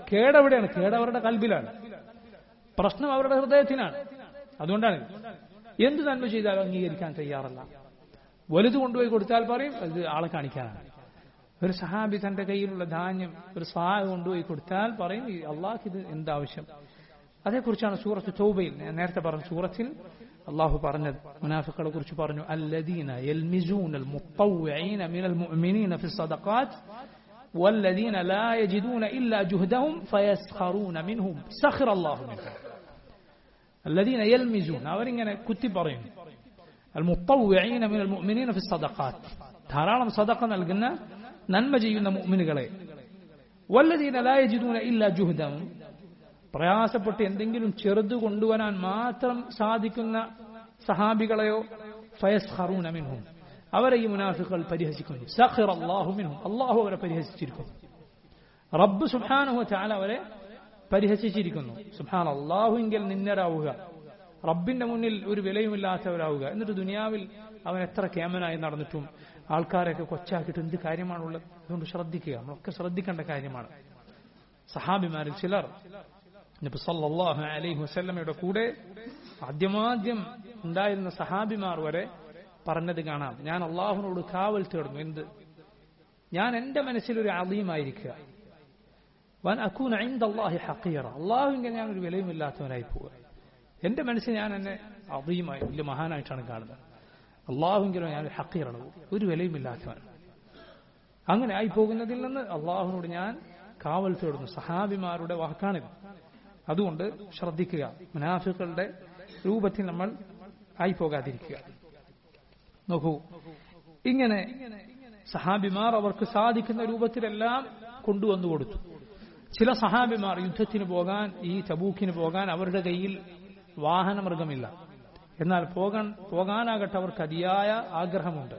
[SPEAKER 2] കേടവിടെയാണ് കേടവരുടെ കൽബിലാണ് പ്രശ്നം അവരുടെ ഹൃദയത്തിനാണ് അതുകൊണ്ടാണ് എന്ത് നന്മ ചെയ്താലും അംഗീകരിക്കാൻ തയ്യാറല്ല വലുത് കൊണ്ടുപോയി കൊടുത്താൽ പറയും അത് ആളെ കാണിക്കാനാണ് ഒരു സഹാബി തന്റെ കയ്യിലുള്ള ധാന്യം ഒരു സ്വാഹ കൊണ്ടുപോയി കൊടുത്താൽ പറയും ഈ അള്ളാഹ് ഇത് എന്താവശ്യം അതേക്കുറിച്ചാണ് സൂറത്ത് തൗബയിൽ ഞാൻ നേരത്തെ പറഞ്ഞ സൂറത്തിൽ അള്ളാഹു പറഞ്ഞത് മുനാഫിക്കുകളെ കുറിച്ച് പറഞ്ഞു അല്ലദീന യൽമിസൂന المطوعين من المؤمنين في الصدقات والذين لا يجدون إلا جهدهم فيسخرون منهم سخر الله منهم الذين يلمزون അവരിങ്ങനെ കുത്തി പറയും المطوعين من المؤمنين في الصدقات ധാരാളം സദഖ നൽകുന്ന നന്മ ചെയ്യുന്ന മുഅ്മിനുകളെ والذين لا يجدون إلا جهدهم പ്രയാസപ്പെട്ട് എന്തെങ്കിലും ചെറുത് കൊണ്ടുവരാൻ മാത്രം സാധിക്കുന്ന സഹാബികളെയോ ഫയസ്ഹറൂന മിൻഹും അവരെ ഈ മുനാഫികൾ പരിഹസിക്കുന്നു സഖിർ അള്ളാഹു മിൻഹും അള്ളാഹു അവരെ പരിഹസിച്ചിരിക്കുന്നു റബ്ബ് സുബ്ഹാനഹു തആല അവരെ പരിഹസിച്ചിരിക്കുന്നു സുബ്ഹാൻ അള്ളാഹുവിങ്കിൽ നിന്നരാവുക റബ്ബിന്റെ മുന്നിൽ ഒരു വിലയുമില്ലാത്തവരാവുക എന്നിട്ട് ദുനിയാവിൽ അവൻ എത്ര കേമനായി നടന്നിട്ടും ആൾക്കാരെയൊക്കെ കൊച്ചാക്കിയിട്ട് എന്ത് കാര്യമാണുള്ളത് അതുകൊണ്ട് ശ്രദ്ധിക്കുക നമ്മളൊക്കെ ശ്രദ്ധിക്കേണ്ട കാര്യമാണ് സഹാബിമാരിൽ ചിലർ നബി സല്ലല്ലാഹു അലൈഹി വസല്ലമയുടെ കൂടെ ആദ്യമാദ്യം ഉണ്ടായിരുന്ന സഹാബിമാർ വരെ പറഞ്ഞത് കാണാം ഞാൻ അള്ളാഹുവിനോട് കാവൽ തേടുന്നു എന്ത് ഞാൻ എന്റെ മനസ്സിൽ ഒരു അലീമായിരിക്കുക വൻ അക്കൂൻ ഐന്ദ അള്ളാഹി ഹക്കീറ അള്ളാഹുവിന്റെ ഞാൻ ഒരു വിലയുമില്ലാത്തവനായി പോവുക എന്റെ മനസ്സിൽ ഞാൻ എന്നെ അദീമായി വലിയ മഹാനായിട്ടാണ് കാണുന്നത് അള്ളാഹുവിങ്കിലും ഞാൻ ഒരു ഹക്കീറാണ് ഒരു വിലയുമില്ലാത്തവൻ അങ്ങനെ ആയി പോകുന്നതിൽ നിന്ന് അള്ളാഹുവിനോട് ഞാൻ കാവൽ തേടുന്നു സഹാബിമാരുടെ വാക്കാണിത് അതുകൊണ്ട് ശ്രദ്ധിക്കുക മുനാഫികളുടെ രൂപത്തിൽ നമ്മൾ ആയി പോകാതിരിക്കുക നോക്കൂ ഇങ്ങനെ സഹാബിമാർ അവർക്ക് സാധിക്കുന്ന രൂപത്തിലെല്ലാം കൊണ്ടുവന്നു കൊടുത്തു ചില സഹാബിമാർ യുദ്ധത്തിന് പോകാൻ ഈ തബൂക്കിന് പോകാൻ അവരുടെ കയ്യിൽ വാഹനമൃഗമില്ല എന്നാൽ പോകാൻ പോകാനാകട്ടെ അവർക്ക് അതിയായ ആഗ്രഹമുണ്ട്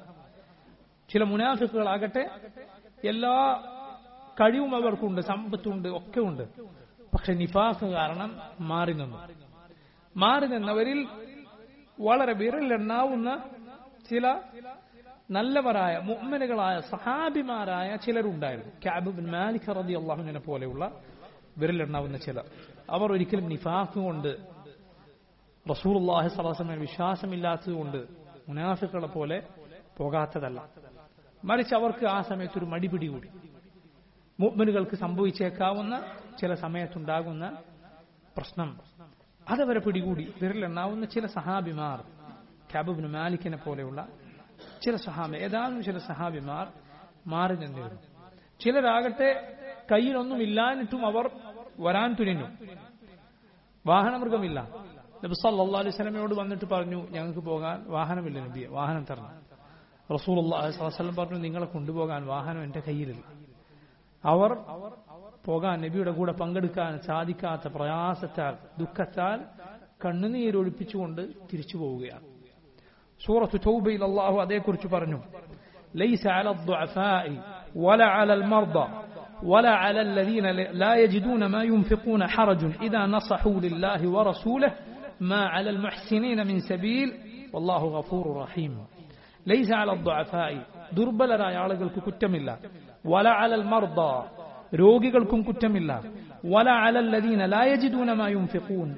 [SPEAKER 2] ചില മുനാഫിക്കുകളാകട്ടെ എല്ലാ കഴിവും അവർക്കുണ്ട് സമ്പത്തുണ്ട് ഒക്കെ ഉണ്ട് പക്ഷെ നിഫാസ് കാരണം മാറി നിന്നു മാറി നിന്നവരിൽ വളരെ വിരലെണ്ണാവുന്ന ചില നല്ലവരായ മുഅ്മിനുകളായ സഹാബിമാരായ ചിലരുണ്ടായിരുന്നു ക്യാബ് ബിൻ മാലിക് റതി അള്ളാഹുവിനെ പോലെയുള്ള വിരലെണ്ണാവുന്ന ചിലർ അവർ ഒരിക്കലും നിഫാഖ് കൊണ്ട് റസൂർല്ലാഹി സ്വലാസമെ വിശ്വാസമില്ലാത്തതുകൊണ്ട് മുനാഫിക്കളെ പോലെ പോകാത്തതല്ല മറിച്ച് അവർക്ക് ആ സമയത്ത് ഒരു മടി പിടികൂടി മുഅ്മിനുകൾക്ക് സംഭവിച്ചേക്കാവുന്ന ചില സമയത്തുണ്ടാകുന്ന പ്രശ്നം അതവരെ പിടികൂടി വിരലെണ്ണാവുന്ന ചില സഹാബിമാർ ക്യാബിന് മാലിക്കിനെ പോലെയുള്ള ചില സഹാബി ഏതാനും ചില സഹാബിമാർ മാറി നിന്നിരുന്നു ചിലരാകട്ടെ കയ്യിലൊന്നും ഇല്ലാഞ്ഞിട്ടും അവർ വരാൻ തുനിഞ്ഞു വാഹനമൃഗമില്ല നബി സല്ലല്ലാഹു അലൈഹി വസല്ലമയോട് വന്നിട്ട് പറഞ്ഞു ഞങ്ങൾക്ക് പോകാൻ വാഹനമില്ല നബിയെ വാഹനം തരണം റസൂൽ അള്ളാഹു പറഞ്ഞു നിങ്ങളെ കൊണ്ടുപോകാൻ വാഹനം എന്റെ കയ്യിലില്ല അവർ പോകാൻ നബിയുടെ കൂടെ പങ്കെടുക്കാൻ സാധിക്കാത്ത പ്രയാസത്താൽ ദുഃഖത്താൽ കണ്ണുനീരൊഴിപ്പിച്ചുകൊണ്ട് തിരിച്ചു പോവുകയാണ് സൂറത്ത് തൗബയിൽ അള്ളാഹു അതേക്കുറിച്ച് പറഞ്ഞു ليس على الضعفاء ولا على المرضى ولا على الذين لا يجدون ما ينفقون حرج إذا نصحوا لله ورسوله ما على المحسنين من سبيل والله غفور رحيم ليس على الضعفاء ദുർബലരായ ആളുകൾക്ക് കുറ്റമില്ല വല അലൽ മർദ രോഗികൾക്കും കുറ്റമില്ല വല അലല്ലദീന ലാ യജിദൂന മാ യുൻഫിഖൂൻ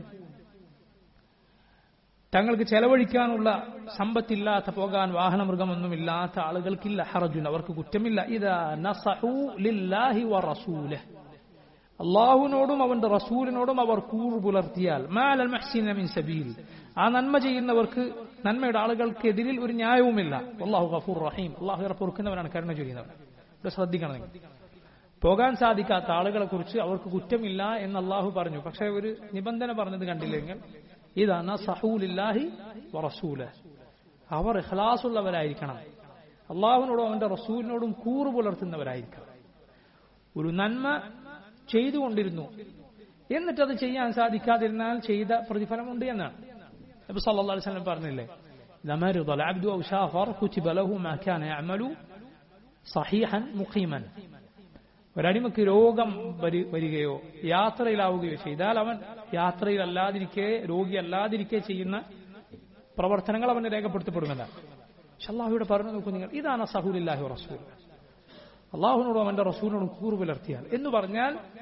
[SPEAKER 2] തങ്ങൾക്ക് ചെലവഴിക്കാനുള്ള സമ്പത്തില്ലാത്ത പോകാൻ വാഹനമൃഗമൊന്നുമില്ലാത്ത ആളുകൾക്കില്ല ഹറജുൻ അവർക്ക് കുറ്റമില്ല ഇതാ നസഹു ലില്ലാഹി വ റസൂലഹ് അള്ളാഹുവിനോടും അവന്റെ റസൂലിനോടും അവർ കൂറു പുലർത്തിയാൽ മാലൽ മഹ്സീന മിൻ സബീൽ ആ നന്മ ചെയ്യുന്നവർക്ക് നന്മയുടെ ആളുകൾക്കെതിരിൽ ഒരു ന്യായവുമില്ല അള്ളാഹു ഗഫൂർ റഹീം അള്ളാഹു ഇറ പൊറുക്കുന്നവരാണ് കരുണ ചെയ്യുന്നവർ ഇവിടെ ശ്രദ്ധിക്കണം നിങ്ങൾ പോകാൻ സാധിക്കാത്ത ആളുകളെ കുറിച്ച് അവർക്ക് കുറ്റമില്ല എന്ന് അള്ളാഹു പറഞ്ഞു പക്ഷെ ഒരു നിബന്ധന പറഞ്ഞത് കണ്ടില്ലെങ്കിൽ ഇതാണ് സഹൂലില്ലാഹി വറസൂല അവർ ഇഖ്ലാസുള്ളവരായിരിക്കണം അള്ളാഹുവിനോടും അവന്റെ റസൂലിനോടും കൂറു പുലർത്തുന്നവരായിരിക്കണം ഒരു നന്മ ചെയ്തുകൊണ്ടിരുന്നു എന്നിട്ട് അത് ചെയ്യാൻ സാധിക്കാതിരുന്നാൽ ചെയ്ത പ്രതിഫലമുണ്ട് എന്നാണ് നബി സല്ലല്ലാഹു അലൈഹി വസല്ലം പറഞ്ഞില്ലേ لمرض العبد أو سافر كتب له ما كان يعمل صحيحا مقيما ഒരടിമക്ക് രോഗം വരികയോ യാത്രയിലാവുകയോ ചെയ്താൽ അവൻ യാത്രയിൽ അല്ലാതിരിക്കെ രോഗി അല്ലാതിരിക്കെ ചെയ്യുന്ന പ്രവർത്തനങ്ങൾ അവന് രേഖപ്പെടുത്തപ്പെടുമെന്ന് ഷല്ലാഹുവിടെ പറഞ്ഞു നോക്കൂ നിങ്ങൾ ഇതാണ് സഹൂലില്ലാഹു റസൂൽ അള്ളാഹുനോടും അവന്റെ റസൂലിനോടും കൂറു പുലർത്തിയാൽ എന്ന് പറഞ്ഞാൽ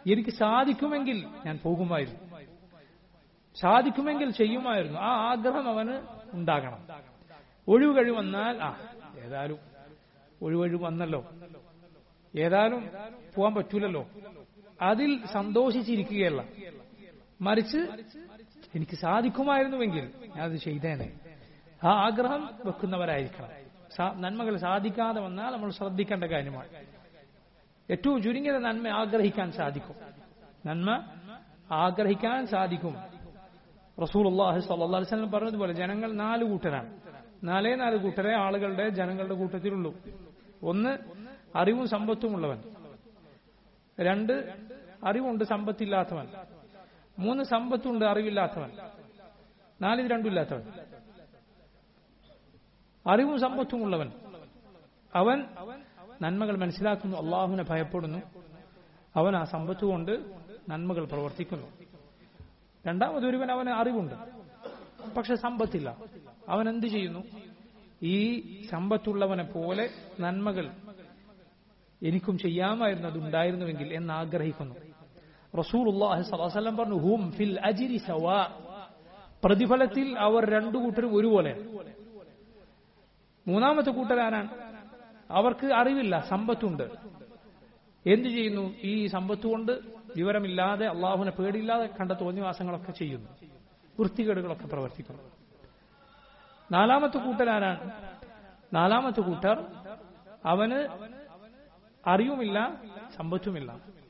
[SPEAKER 2] എനിക്ക് സാധിക്കുമെങ്കിൽ ഞാൻ പോകുമായിരുന്നു സാധിക്കുമെങ്കിൽ ചെയ്യുമായിരുന്നു ആ ആഗ്രഹം അവന് ഉണ്ടാകണം ഒഴിവുകഴി വന്നാൽ ആ ഏതായാലും ഒഴിവഴി വന്നല്ലോ ഏതായാലും പോകാൻ പറ്റൂലല്ലോ അതിൽ സന്തോഷിച്ചിരിക്കുകയല്ല മറിച്ച് എനിക്ക് സാധിക്കുമായിരുന്നുവെങ്കിൽ ഞാനത് ചെയ്തേനെ ആ ആഗ്രഹം വെക്കുന്നവരായിരിക്കണം സാ- നന്മകൾ സാധിക്കാതെ വന്നാൽ നമ്മൾ ശ്രദ്ധിക്കേണ്ട കാര്യമാണ് ഏറ്റവും ചുരുങ്ങിയത് നന്മ ആഗ്രഹിക്കാൻ സാധിക്കും നന്മ ആഗ്രഹിക്കാൻ സാധിക്കും റസൂൽ അള്ളാഹി സല്ലാ വസ്ലം പറഞ്ഞതുപോലെ ജനങ്ങൾ നാല് കൂട്ടരാണ് നാലേ നാല് കൂട്ടരെ ആളുകളുടെ ജനങ്ങളുടെ കൂട്ടത്തിലുള്ളൂ ഒന്ന് അറിവും സമ്പത്തുമുള്ളവൻ രണ്ട് അറിവുണ്ട് സമ്പത്തില്ലാത്തവൻ മൂന്ന് സമ്പത്തുണ്ട് അറിവില്ലാത്തവൻ നാലിത് രണ്ടുമില്ലാത്തവൻ അറിവും സമ്പത്തുമുള്ളവൻ അവൻ നന്മകൾ മനസ്സിലാക്കുന്നു അള്ളാഹുവിനെ ഭയപ്പെടുന്നു അവൻ ആ സമ്പത്ത് കൊണ്ട് നന്മകൾ പ്രവർത്തിക്കുന്നു രണ്ടാമതൊരുവൻ അവന് അറിവുണ്ട് പക്ഷെ സമ്പത്തില്ല അവൻ എന്ത് ചെയ്യുന്നു ഈ സമ്പത്തുള്ളവനെ പോലെ നന്മകൾ എനിക്കും ചെയ്യാമായിരുന്നു അതുണ്ടായിരുന്നുവെങ്കിൽ എന്ന് ആഗ്രഹിക്കുന്നു റസൂൽ വസല്ലം പറഞ്ഞു ഹും ഫിൽ അജിരി സവാ പ്രതിഫലത്തിൽ അവർ രണ്ടു കൂട്ടരും ഒരുപോലെ മൂന്നാമത്തെ കൂട്ടരാരാണ് അവർക്ക് അറിവില്ല സമ്പത്തുണ്ട് എന്തു ചെയ്യുന്നു ഈ സമ്പത്ത് കൊണ്ട് വിവരമില്ലാതെ അള്ളാഹുവിനെ പേടിയില്ലാതെ കണ്ട തോന്നിവാസങ്ങളൊക്കെ ചെയ്യുന്നു വൃത്തികേടുകളൊക്കെ പ്രവർത്തിക്കുന്നു നാലാമത്തെ കൂട്ടരാരാണ് നാലാമത്തെ കൂട്ടർ അവന് അറിവുമില്ല സമ്പത്തുമില്ല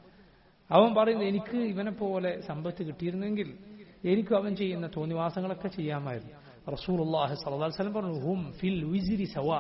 [SPEAKER 2] അവൻ പറയുന്നത് എനിക്ക് ഇവനെ പോലെ സമ്പത്ത് കിട്ടിയിരുന്നെങ്കിൽ എനിക്കും അവൻ ചെയ്യുന്ന തോന്നിവാസങ്ങളൊക്കെ ചെയ്യാമായിരുന്നു റസൂൽ അള്ളാഹി സ്വലം പറഞ്ഞു ഹും ഫിൽ വിസിരി സവാ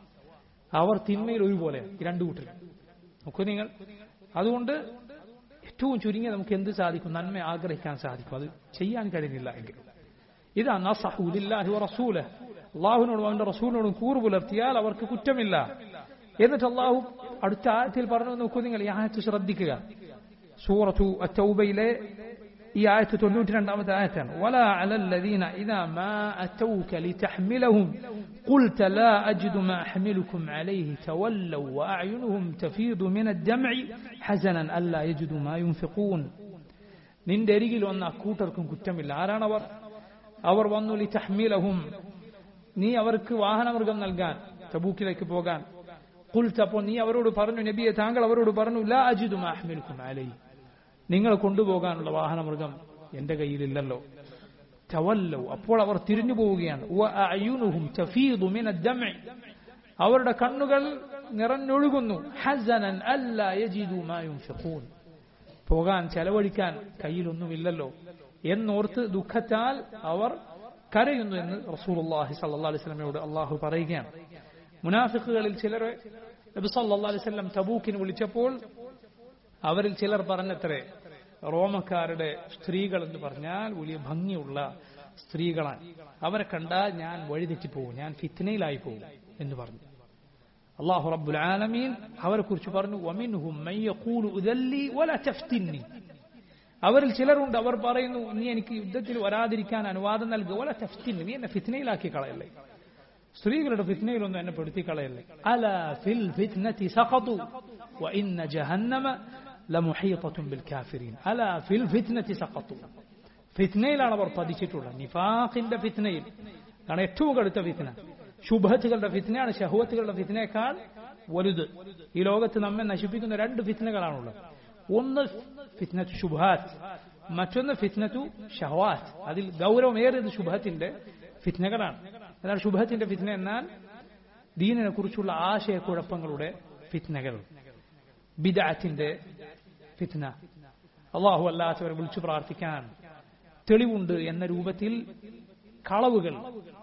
[SPEAKER 2] അവർ തിന്മയിൽ ഒരുപോലെ ഈ രണ്ടു കൂട്ടർ നോക്കൂ നിങ്ങൾ അതുകൊണ്ട് ഏറ്റവും ചുരുങ്ങി നമുക്ക് എന്ത് സാധിക്കും നന്മ ആഗ്രഹിക്കാൻ സാധിക്കും അത് ചെയ്യാൻ കഴിയുന്നില്ല എങ്കിൽ ഇതാ നസഹുലില്ലാഹി റസൂല് അള്ളാഹുവിനോടും അവന്റെ റസൂലിനോടും കൂറ് പുലർത്തിയാൽ അവർക്ക് കുറ്റമില്ല എന്നിട്ട് അള്ളാഹു അടുത്ത ആയത്തിൽ പറഞ്ഞു നോക്കൂ നിങ്ങൾ ഈ ആയത്ത് ശ്രദ്ധിക്കുക സൂറത്തു അറ്റൗബയിലെ ഈ ആയത്ത് തൊണ്ണൂറ്റി രണ്ടാമത്തെ ആയത്താണ് ولا على الذين إذا ما أتوك لتحملهم قلت لا أجد ما أحملكم عليه تولوا وأعينهم تفيض من الدمع حزنا ألا يجدوا ما ينفقون നിന്റെ അരികിൽ വന്ന അക്കൂട്ടർക്കും കുറ്റമില്ല ആരാണവർ അവർ വന്നു ലിതഹ്മിലഹും നീ അവർക്ക് വാഹനമൃഗം നൽകാൻ തബൂക്കിലേക്ക് പോകാൻ കുൽത്ത് അപ്പോൾ നീ അവരോട് പറഞ്ഞു നബിയെ താങ്കൾ അവരോട് പറഞ്ഞു ലാ അജിദു മാഹ്മിൽക്കും അലൈ നിങ്ങൾ കൊണ്ടുപോകാനുള്ള വാഹനമൃഗം എന്റെ കയ്യിലില്ലല്ലോ തവല്ലൗ അപ്പോൾ അവർ തിരിഞ്ഞു പോവുകയാണ് വഅഅയുനുഹും തഫീദു മിന അദ്ദംഇ അവരുടെ കണ്ണുകൾ നിറഞ്ഞൊഴുകുന്നു ഹസനൻ അല്ലാ യജിദു മാ യുൻഫിഖൂൻ പോകാൻ ചെലവഴിക്കാൻ കയ്യിലൊന്നുമില്ലല്ലോ എന്നോർത്ത് ദുഃഖത്താൽ അവർ കരയുന്നു എന്ന് റസൂലുള്ളാഹി സല്ലല്ലാഹു അലൈഹി വസല്ലമയോട് അള്ളാഹു പറയുകയാണ് മുനാഫിക്കുകളിൽ ചിലരെ നബി സല്ലല്ലാഹു അലൈഹി വസല്ലം തബൂക്കിന് വിളിച്ചപ്പോൾ അവരിൽ ചിലർ പറഞ്ഞത്രേ റോമക്കാരുടെ സ്ത്രീകൾ എന്ന് പറഞ്ഞാൽ വലിയ ഭംഗിയുള്ള സ്ത്രീകളാണ് അവരെ കണ്ടാൽ ഞാൻ വഴിതെറ്റിപ്പോവും ഞാൻ ഫിത്നയിലായി പോകും എന്ന് പറഞ്ഞു അള്ളാഹു റബ്ബുൽ ആലമീൻ അവരെ കുറിച്ച് പറഞ്ഞു വമിൻഹും മൻ യഖൂലു ഉദല്ലി വല തഫ്തിന്നി അവരിൽ ചിലരുണ്ട് അവർ പറയുന്നു നീ എനിക്ക് യുദ്ധത്തിൽ വരാതിരിക്കാൻ അനുവാദം നൽകുക വല തഫ്തിന്നി നീ എന്നെ ഫിത്നയിലാക്കി കളയല്ലേ സ്ത്രീകളുടെ ഫിത്നയിലൊന്നും എന്നെ പെടുത്തി കളയല്ലേ അല ഫിൽ ഫിത്നതി സഖതു വഇന്ന ജഹന്നമ ലമുഹീതത്തും ബിൽ കാഫിരീൻ അല ഫിൽ ഫിത്നതി സഖതു ഫിത്നയിലാണ് അവർ പതിച്ചിട്ടുള്ളത് നിഫാഖിന്റെ ഫിത്നയിൽ ആണ് ഏറ്റവും കടുത്ത ഫിത്ന ശുഭത്തുകളുടെ ഫിത്നയാണ് ഷഹുവത്തുകളുടെ ഫിത്നയേക്കാൾ വലുത് ഈ ലോകത്ത് നമ്മെ നശിപ്പിക്കുന്ന രണ്ട് ഫിത്നകളാണുള്ളത് ഒന്ന് ഫിത്നത്തു ശുഭാത്ത് മറ്റൊന്ന് ഫിത്നത്തു ഷഹവാത്ത് അതിൽ ഗൗരവമേറിയത് ശുഭത്തിന്റെ ഫിത്നകളാണ് എന്നാൽ ശുഭത്തിന്റെ ഫിത്ന എന്നാൽ ദീനിനെ കുറിച്ചുള്ള ആശയക്കുഴപ്പങ്ങളുടെ ഫിത്നകൾ ബിദാത്തിന്റെ ഫിത്ന അള്ളാഹു അല്ലാത്തവരെ വിളിച്ചു പ്രാർത്ഥിക്കാൻ തെളിവുണ്ട് എന്ന രൂപത്തിൽ കളവുകൾ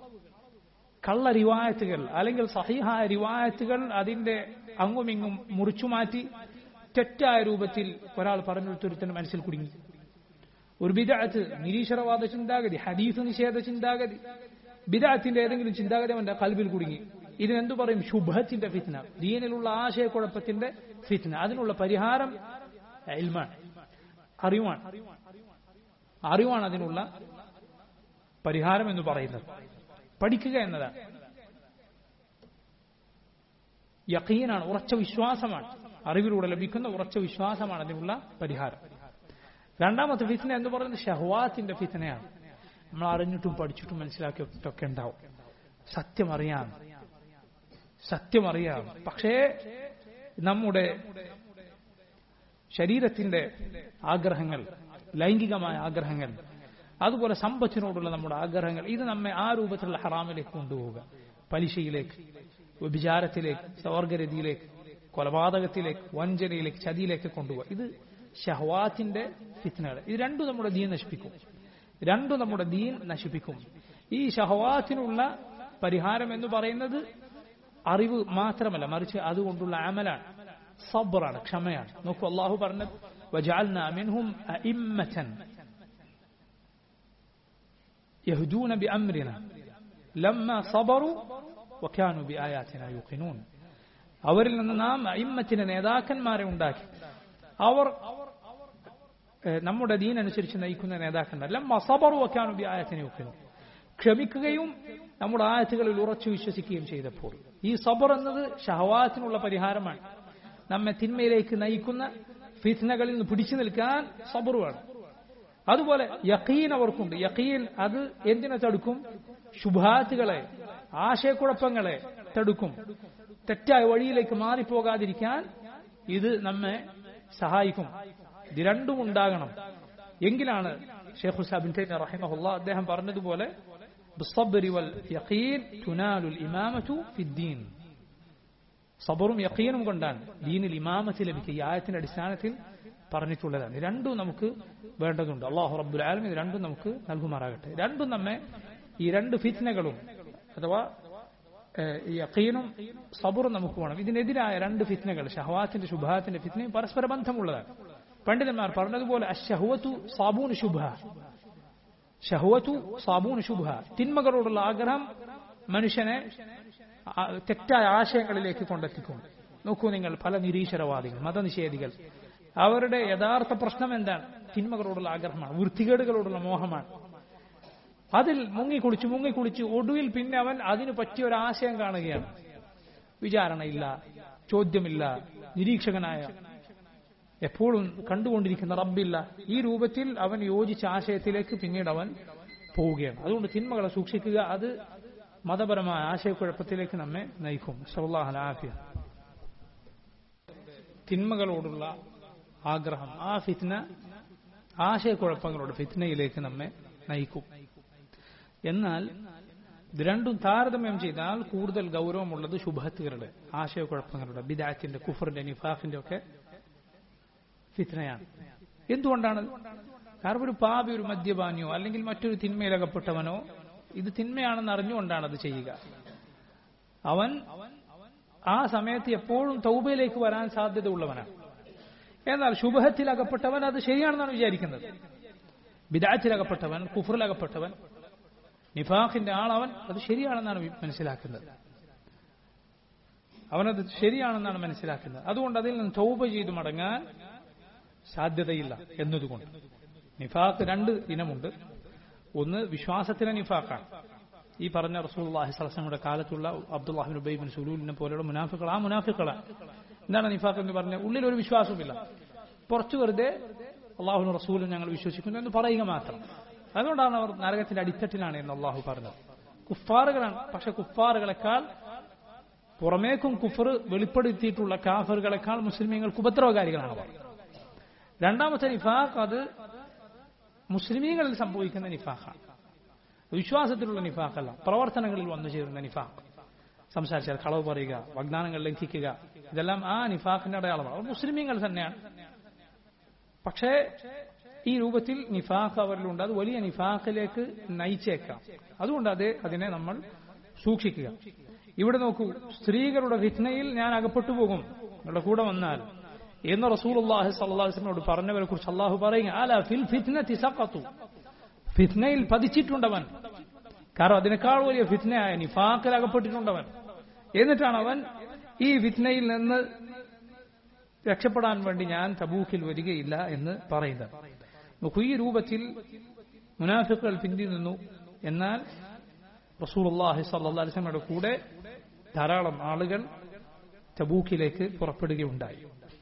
[SPEAKER 2] കള്ള റിവായത്തുകൾ അല്ലെങ്കിൽ സഹിഹായ റിവായത്തുകൾ അതിന്റെ അങ്ങുമിങ്ങും മുറിച്ചുമാറ്റി തെറ്റായ രൂപത്തിൽ ഒരാൾ പറഞ്ഞെടുത്തൊരുത്തന് മനസ്സിൽ കുടുങ്ങി ഒരു ബിദാത്ത് നിരീശ്വരവാദ ചിന്താഗതി ഹദീസ് നിഷേധ ചിന്താഗതി ബിദാത്തിന്റെ ഏതെങ്കിലും ചിന്താഗതി അവന്റെ കൽവിൽ കുടുങ്ങി ഇതിനെന്തു പറയും ശുഭത്തിന്റെ ഫിത്ന ദീനിലുള്ള ആശയക്കുഴപ്പത്തിന്റെ ഫിത്ന അതിനുള്ള പരിഹാരം ഇൽമാണ് അറിവാണ് അറിവാണ് അതിനുള്ള പരിഹാരം എന്ന് പറയുന്നത് പഠിക്കുക എന്നതാണ് യക്കീനാണ് ഉറച്ച വിശ്വാസമാണ് അറിവിലൂടെ ലഭിക്കുന്ന ഉറച്ച വിശ്വാസമാണ് അതിനുള്ള പരിഹാരം രണ്ടാമത്തെ ഫിത്തന എന്ന് പറയുന്നത് ഷഹ്വാത്തിന്റെ ഫിത്തനയാണ് നമ്മൾ അറിഞ്ഞിട്ടും പഠിച്ചിട്ടും മനസ്സിലാക്കിയിട്ടൊക്കെ ഉണ്ടാവും സത്യം അറിയാം സത്യം അറിയാം പക്ഷേ നമ്മുടെ ശരീരത്തിന്റെ ആഗ്രഹങ്ങൾ ലൈംഗികമായ ആഗ്രഹങ്ങൾ അതുപോലെ സമ്പത്തിനോടുള്ള നമ്മുടെ ആഗ്രഹങ്ങൾ ഇത് നമ്മെ ആ രൂപത്തിലുള്ള ഹറാമിലേക്ക് കൊണ്ടുപോവുക പലിശയിലേക്ക് വ്യഭിചാരത്തിലേക്ക് സവർഗരതിയിലേക്ക് കൊലപാതകത്തിലേക്ക് വഞ്ചനയിലേക്ക് ചതിയിലേക്ക് കൊണ്ടുപോകുക ഇത് ഷഹ്വാത്തിന്റെ ഫിത്നകൾ ഇത് രണ്ടും നമ്മുടെ ദീൻ നശിപ്പിക്കും രണ്ടും നമ്മുടെ ദീൻ നശിപ്പിക്കും ഈ ഷഹവാത്തിനുള്ള പരിഹാരം എന്ന് പറയുന്നത് അറിവ് മാത്രമല്ല മറിച്ച് അതുകൊണ്ടുള്ള അമലാണ് സബ്റാണ് ക്ഷമയാണ് നോക്കൂ അള്ളാഹു പറഞ്ഞത് وجعلنا منهم أئمة يهدون بأمرنا لما صبروا وكانوا بآياتنا يوقنون അവരിൽ നിന്ന് നാം അയിമ്മത്തിന് നേതാക്കന്മാരെ ഉണ്ടാക്കി അവർ നമ്മുടെ ദീനനുസരിച്ച് നയിക്കുന്ന നേതാക്കന്മാർ ലമ്മ സബറു വക്കാനു ബി ആയത്തിനെ ഒക്കുന്നു ക്ഷമിക്കുകയും നമ്മുടെ ആയത്തുകളിൽ ഉറച്ചു വിശ്വസിക്കുകയും ചെയ്തപ്പോൾ ഈ സബർ എന്നത് ഷഹവാത്തിനുള്ള പരിഹാരമാണ് നമ്മെ തിന്മയിലേക്ക് നയിക്കുന്ന ഫിത്നകളിൽ നിന്ന് പിടിച്ചു നിൽക്കാൻ സബർ വേണം അതുപോലെ യക്കീൻ അവർക്കുണ്ട് യക്കീൻ അത് എന്തിനെ തടുക്കും ശുഭാത്തുകളെ ആശയക്കുഴപ്പങ്ങളെ തടുക്കും തെറ്റായ വഴിയിലേക്ക് മാറിപ്പോകാതിരിക്കാൻ ഇത് നമ്മെ സഹായിക്കും ഇത് രണ്ടും ഉണ്ടാകണം എങ്കിലാണ് ഷെയ്ഖ് ഹുസാബിൻ തൈമ റഹിമഹുല്ല അദ്ദേഹം പറഞ്ഞതുപോലെ ബിസ്സബ്രി വൽ യഖീൻ തുനാലുൽ ഇമാമതു ഫിദ്ദീൻ സബറും യഖീനും കൊണ്ടാണ് ദീനിൽ ഇമാമത്ത് ലഭിക്കുക ഈ ആയത്തിന്റെ അടിസ്ഥാനത്തിൽ പറഞ്ഞിട്ടുള്ളതാണ് രണ്ടും നമുക്ക് വേണ്ടതുണ്ട് അള്ളാഹു റബ്ബുൽ ആലം ഇത് രണ്ടും നമുക്ക് നൽകുമാറാകട്ടെ രണ്ടും നമ്മെ ഈ രണ്ട് ഫിത്നകളും അഥവാ ഈ യഖീനും സബറും നമുക്ക് വേണം ഇതിനെതിരായ രണ്ട് ഫിത്നകൾ ഷഹവാത്തിന്റെ ശുഭാത്തിന്റെ ഫിത്നയും പരസ്പര ബന്ധമുള്ളതാണ് പണ്ഡിതന്മാർ പറഞ്ഞതുപോലെ അഷഹുവത്തു സാബൂൻ ശുഭ ഷഹുവത്തു സാബൂൻ ശുഭ തിന്മകളോടുള്ള ആഗ്രഹം മനുഷ്യനെ തെറ്റായ ആശയങ്ങളിലേക്ക് കൊണ്ടെത്തിക്കും നോക്കൂ നിങ്ങൾ പല നിരീശ്വരവാദികൾ മതനിഷേധികൾ അവരുടെ യഥാർത്ഥ പ്രശ്നം എന്താണ് തിന്മകളോടുള്ള ആഗ്രഹമാണ് വൃത്തികേടുകളോടുള്ള മോഹമാണ് അതിൽ മുങ്ങിക്കുളിച്ച് മുങ്ങിക്കുളിച്ച് ഒടുവിൽ പിന്നെ അവൻ അതിനു പറ്റിയ ഒരു ആശയം കാണുകയാണ് വിചാരണയില്ല ചോദ്യമില്ല നിരീക്ഷകനായ എപ്പോഴും കണ്ടുകൊണ്ടിരിക്കുന്ന റബ്ബില്ല ഈ രൂപത്തിൽ അവൻ യോജിച്ച ആശയത്തിലേക്ക് പിന്നീട് അവൻ പോവുകയാണ് അതുകൊണ്ട് തിന്മകളെ സൂക്ഷിക്കുക അത് മതപരമായ ആശയക്കുഴപ്പത്തിലേക്ക് നമ്മെ നയിക്കും സൗല്ലാഹലാഫിയ തിന്മകളോടുള്ള ആഗ്രഹം ആ ഫിത്ന ആശയക്കുഴപ്പങ്ങളുടെ ഫിത്നയിലേക്ക് നമ്മെ നയിക്കും എന്നാൽ ഇത് രണ്ടും താരതമ്യം ചെയ്താൽ കൂടുതൽ ഗൗരവമുള്ളത് ശുഭത്തുകളുടെ ആശയക്കുഴപ്പങ്ങളുടെ ബിദാത്തിന്റെ കുഫറിന്റെ നിഫാഖിന്റെ ഒക്കെ ഫിത്നയാണ് എന്തുകൊണ്ടാണ് കാരണം ഒരു പാപി ഒരു മദ്യപാനിയോ അല്ലെങ്കിൽ മറ്റൊരു തിന്മയിലകപ്പെട്ടവനോ ഇത് തിന്മയാണെന്ന് അറിഞ്ഞുകൊണ്ടാണ് അത് ചെയ്യുക അവൻ ആ സമയത്ത് എപ്പോഴും തൗബയിലേക്ക് വരാൻ സാധ്യത ഉള്ളവനാണ് എന്നാൽ ശുഭഹത്തിലകപ്പെട്ടവൻ അത് ശരിയാണെന്നാണ് വിചാരിക്കുന്നത് ബിദാത്തിലകപ്പെട്ടവൻ കുഫറിലകപ്പെട്ടവൻ നിഫാഖിന്റെ ആളവൻ അത് ശരിയാണെന്നാണ് മനസ്സിലാക്കുന്നത് അവനത് ശരിയാണെന്നാണ് മനസ്സിലാക്കുന്നത് അതുകൊണ്ട് അതിൽ നിന്ന് തൗബ ചെയ്തു മടങ്ങാൻ സാധ്യതയില്ല എന്നതുകൊണ്ട് നിഫാഖ് രണ്ട് ഇനമുണ്ട് ഒന്ന് വിശ്വാസത്തിലെ നിഫാഖാണ് ഈ പറഞ്ഞ റസൂൽഹി സലസങ്ങളുടെ കാലത്തുള്ള അബ്ദുല്ലാഹിബിൻ ഉബൈബിൻ സുലൂലിനെ പോലെയുള്ള മുനാഫികൾ ആ മുനാഫികളാണ് എന്താണ് നിഫാഖ് എന്ന് പറഞ്ഞ ഉള്ളിൽ ഒരു വിശ്വാസമില്ല പുറത്തു വെറുതെ അള്ളാഹുനും റസൂലും ഞങ്ങൾ വിശ്വസിക്കുന്നു എന്ന് പറയുക മാത്രം അതുകൊണ്ടാണ് അവർ നരകത്തിന്റെ അടിത്തട്ടിലാണ് എന്ന് അള്ളാഹു പറഞ്ഞത് കുഫാറുകളാണ് പക്ഷെ കുഫാറുകളെക്കാൾ പുറമേക്കും കുഫർ വെളിപ്പെടുത്തിയിട്ടുള്ള കാഫറുകളെക്കാൾ മുസ്ലിമീങ്ങൾക്ക് ഉപദ്രവകാരികളാണ് അവർ രണ്ടാമത്തെ നിഫാഖ് അത് മുസ്ലിമീങ്ങളിൽ സംഭവിക്കുന്ന നിഫാഖാണ് വിശ്വാസത്തിലുള്ള നിഫാഖല്ല പ്രവർത്തനങ്ങളിൽ വന്നു ചേരുന്ന നിഫാഖ് സംസാരിച്ചാൽ കളവ് പറയുക വാഗ്ദാനങ്ങൾ ലംഘിക്കുക ഇതെല്ലാം ആ നിഫാഖിന്റെ അടയാളമാണ് അവർ മുസ്ലിമീങ്ങൾ തന്നെയാണ് പക്ഷേ ഈ രൂപത്തിൽ നിഫാഖ് അവരിലുണ്ട് അത് വലിയ നിഫാഖിലേക്ക് നയിച്ചേക്കാം അതുകൊണ്ട് അത് അതിനെ നമ്മൾ സൂക്ഷിക്കുക ഇവിടെ നോക്കൂ സ്ത്രീകളുടെ ഫിത്നയിൽ ഞാൻ അകപ്പെട്ടു പോകും നിങ്ങളുടെ കൂടെ വന്നാൽ എന്ന് റസൂൽ അള്ളാഹി സല്ലാസ്ലിനോട് പറഞ്ഞവരെ കുറിച്ച് അള്ളാഹു പറയുക അല ഫിൽ ഫിത്ന തിസക്കത്തു ഫിത്നയിൽ പതിച്ചിട്ടുണ്ടവൻ കാരണം അതിനേക്കാൾ വലിയ ഫിത്നയായ നിഫാഖിൽ അകപ്പെട്ടിട്ടുണ്ടവൻ എന്നിട്ടാണ് അവൻ ഈ ഫിത്നയിൽ നിന്ന് രക്ഷപ്പെടാൻ വേണ്ടി ഞാൻ തബൂക്കിൽ വരികയില്ല എന്ന് പറയുന്നത് നോക്കൂ ഈ രൂപത്തിൽ മുനാഫിക്കുകൾ പിന്തി നിന്നു എന്നാൽ റസൂൽ അള്ളാഹി സല്ലാസ്ലമയുടെ കൂടെ ധാരാളം ആളുകൾ തബൂക്കിലേക്ക് പുറപ്പെടുകയുണ്ടായി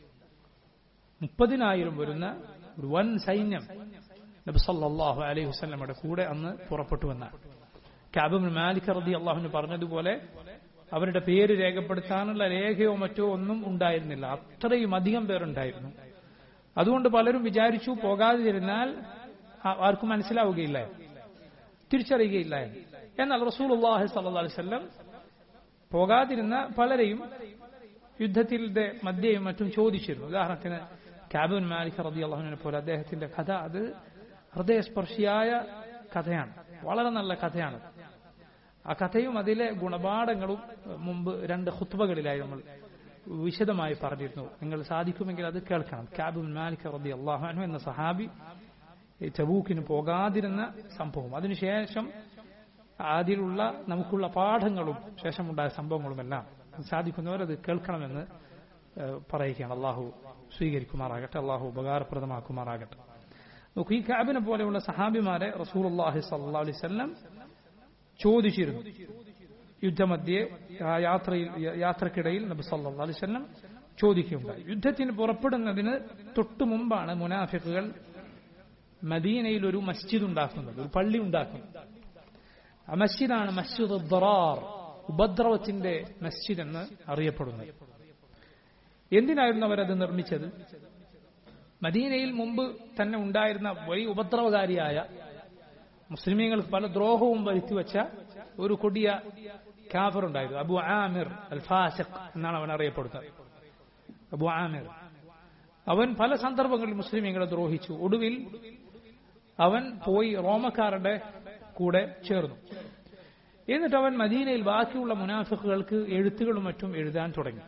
[SPEAKER 2] മുപ്പതിനായിരം വരുന്ന ഒരു വൻ സൈന്യം നബി സല്ലല്ലാഹു അലൈഹി വസല്ലമയുടെ കൂടെ അന്ന് പുറപ്പെട്ടു വന്നാണ് കാബിബ് മാലിക് റതി അള്ളാഹുവിന് പറഞ്ഞതുപോലെ അവരുടെ പേര് രേഖപ്പെടുത്താനുള്ള രേഖയോ മറ്റോ ഒന്നും ഉണ്ടായിരുന്നില്ല അത്രയും അധികം പേരുണ്ടായിരുന്നു അതുകൊണ്ട് പലരും വിചാരിച്ചു പോകാതിരുന്നാൽ ആർക്കും മനസ്സിലാവുകയില്ല തിരിച്ചറിയുകയില്ല എന്നാൽ റസൂൽ അള്ളാഹി സല്ലാ വല്ലം പോകാതിരുന്ന പലരെയും യുദ്ധത്തിന്റെ മധ്യയും മറ്റും ചോദിച്ചിരുന്നു ഉദാഹരണത്തിന് കാബിൻ മാലിക് റതി അള്ളാഹുവിനെ പോലെ അദ്ദേഹത്തിന്റെ കഥ അത് ഹൃദയസ്പർശിയായ കഥയാണ് വളരെ നല്ല കഥയാണ് ആ കഥയും അതിലെ ഗുണപാഠങ്ങളും മുമ്പ് രണ്ട് ഹുത്ബകളിലായി നമ്മൾ വിശദമായി പറഞ്ഞിരുന്നു നിങ്ങൾ സാധിക്കുമെങ്കിൽ അത് കേൾക്കണം കാബുൽ മാലിക് റബി അള്ളാഹു എന്ന സഹാബി ചബൂക്കിന് പോകാതിരുന്ന സംഭവം അതിനുശേഷം അതിലുള്ള നമുക്കുള്ള പാഠങ്ങളും ശേഷമുണ്ടായ സംഭവങ്ങളുമെല്ലാം സാധിക്കുന്നവരത് കേൾക്കണമെന്ന് പറയുകയാണ് അള്ളാഹു സ്വീകരിക്കുമാറാകട്ടെ അള്ളാഹു ഉപകാരപ്രദമാക്കുമാറാകട്ടെ നോക്കൂ ഈ കാബിനെ പോലെയുള്ള സഹാബിമാരെ റസൂൽ അള്ളാഹി സല്ലാ അലൈവല്ലം ചോദിച്ചിരുന്നു യുദ്ധമധ്യേ യാത്രയിൽ യാത്രക്കിടയിൽ നബി സല്ലാ അലൈവല്ലം ചോദിക്കുകയുണ്ടായി യുദ്ധത്തിന് പുറപ്പെടുന്നതിന് തൊട്ടു മുമ്പാണ് മുനാഫിക്കുകൾ മദീനയിൽ ഒരു മസ്ജിദ് ഉണ്ടാക്കുന്നത് ഒരു പള്ളി ഉണ്ടാക്കുന്നത് ആ മസ്ജിദാണ് മസ്ജിദ് ദറാർ ഉപദ്രവത്തിന്റെ മസ്ജിദ് എന്ന് അറിയപ്പെടുന്നത് എന്തിനായിരുന്നു അവരത് നിർമ്മിച്ചത് മദീനയിൽ മുമ്പ് തന്നെ ഉണ്ടായിരുന്ന വലിയ ഉപദ്രവകാരിയായ മുസ്ലിമീങ്ങൾക്ക് പല ദ്രോഹവും വരുത്തിവെച്ച ഒരു കൊടിയ കാഫർ ഉണ്ടായിരുന്നു അബു ആമിർ അൽ ഫാസഖ് എന്നാണ് അവൻ അറിയപ്പെടുന്നത് അബു ആമിർ അവൻ പല സന്ദർഭങ്ങളിൽ മുസ്ലിമീങ്ങളെ ദ്രോഹിച്ചു ഒടുവിൽ അവൻ പോയി റോമക്കാരുടെ കൂടെ ചേർന്നു എന്നിട്ട് അവൻ മദീനയിൽ ബാക്കിയുള്ള മുനാഫിക്കുകൾക്ക് എഴുത്തുകളും മറ്റും എഴുതാൻ തുടങ്ങി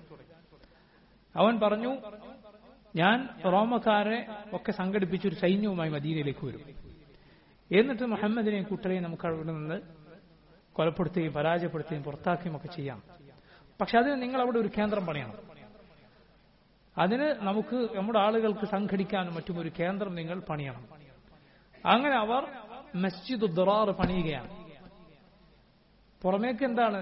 [SPEAKER 2] അവൻ പറഞ്ഞു ഞാൻ റോമക്കാരെ ഒക്കെ സംഘടിപ്പിച്ചൊരു സൈന്യവുമായി മദീനയിലേക്ക് വരും എന്നിട്ട് മുഹമ്മദിനെയും കൂട്ടരെയും നമുക്ക് അവിടെ നിന്ന് കൊലപ്പെടുത്തുകയും പരാജയപ്പെടുത്തുകയും പുറത്താക്കുകയും ഒക്കെ ചെയ്യാം പക്ഷെ അതിന് നിങ്ങൾ അവിടെ ഒരു കേന്ദ്രം പണിയണം അതിന് നമുക്ക് നമ്മുടെ ആളുകൾക്ക് സംഘടിക്കാനും മറ്റും ഒരു കേന്ദ്രം നിങ്ങൾ പണിയണം അങ്ങനെ അവർ മസ്ജിദ് ദുറാർ പണിയുകയാണ് പുറമേക്ക് എന്താണ്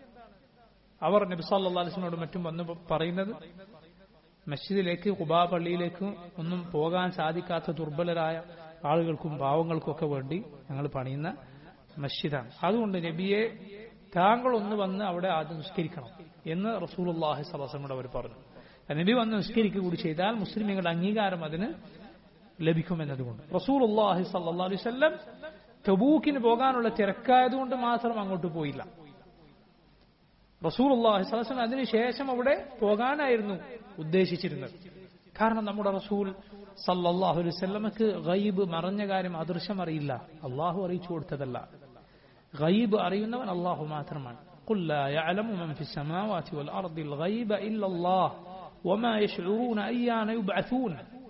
[SPEAKER 2] അവർ നബിസാല്ലാസ്ലിനോട് മറ്റും വന്ന് പറയുന്നത് മസ്ജിദിലേക്ക് കുബാ പള്ളിയിലേക്കും ഒന്നും പോകാൻ സാധിക്കാത്ത ദുർബലരായ ആളുകൾക്കും പാവങ്ങൾക്കും ഒക്കെ വേണ്ടി ഞങ്ങൾ പണിയുന്ന മസ്ജിദാണ് അതുകൊണ്ട് നബിയെ താങ്കൾ ഒന്ന് വന്ന് അവിടെ ആദ്യം നിസ്കരിക്കണം എന്ന് റസൂൽ അള്ളാഹി സലാസനോട് അവർ പറഞ്ഞു നബി വന്ന് നിസ്കരിക്കുക കൂടി ചെയ്താൽ മുസ്ലിമുകളുടെ അംഗീകാരം അതിന് ലഭിക്കുമെന്നതുകൊണ്ട് റസൂൽ അള്ളാഹി സല്ലാ അലൈവല്ലം തബൂക്കിന് പോകാനുള്ള തിരക്കായതുകൊണ്ട് മാത്രം അങ്ങോട്ട് പോയില്ല റസൂൽ അള്ളാഹി സ്വലം അതിനുശേഷം അവിടെ പോകാനായിരുന്നു ഉദ്ദേശിച്ചിരുന്നത് കാരണം നമ്മുടെ റസൂൽ സല്ലാഹു അലൈവല്ലമക്ക് ഗൈബ് മറഞ്ഞ കാര്യം അദൃശ്യം അറിയില്ല അള്ളാഹു അറിയിച്ചു കൊടുത്തതല്ല ഗൈബ് അറിയുന്നവൻ അള്ളാഹു മാത്രമാണ് قل لا يعلم من في السماوات والأرض الغيب إلا الله وما يشعرون أيان يبعثون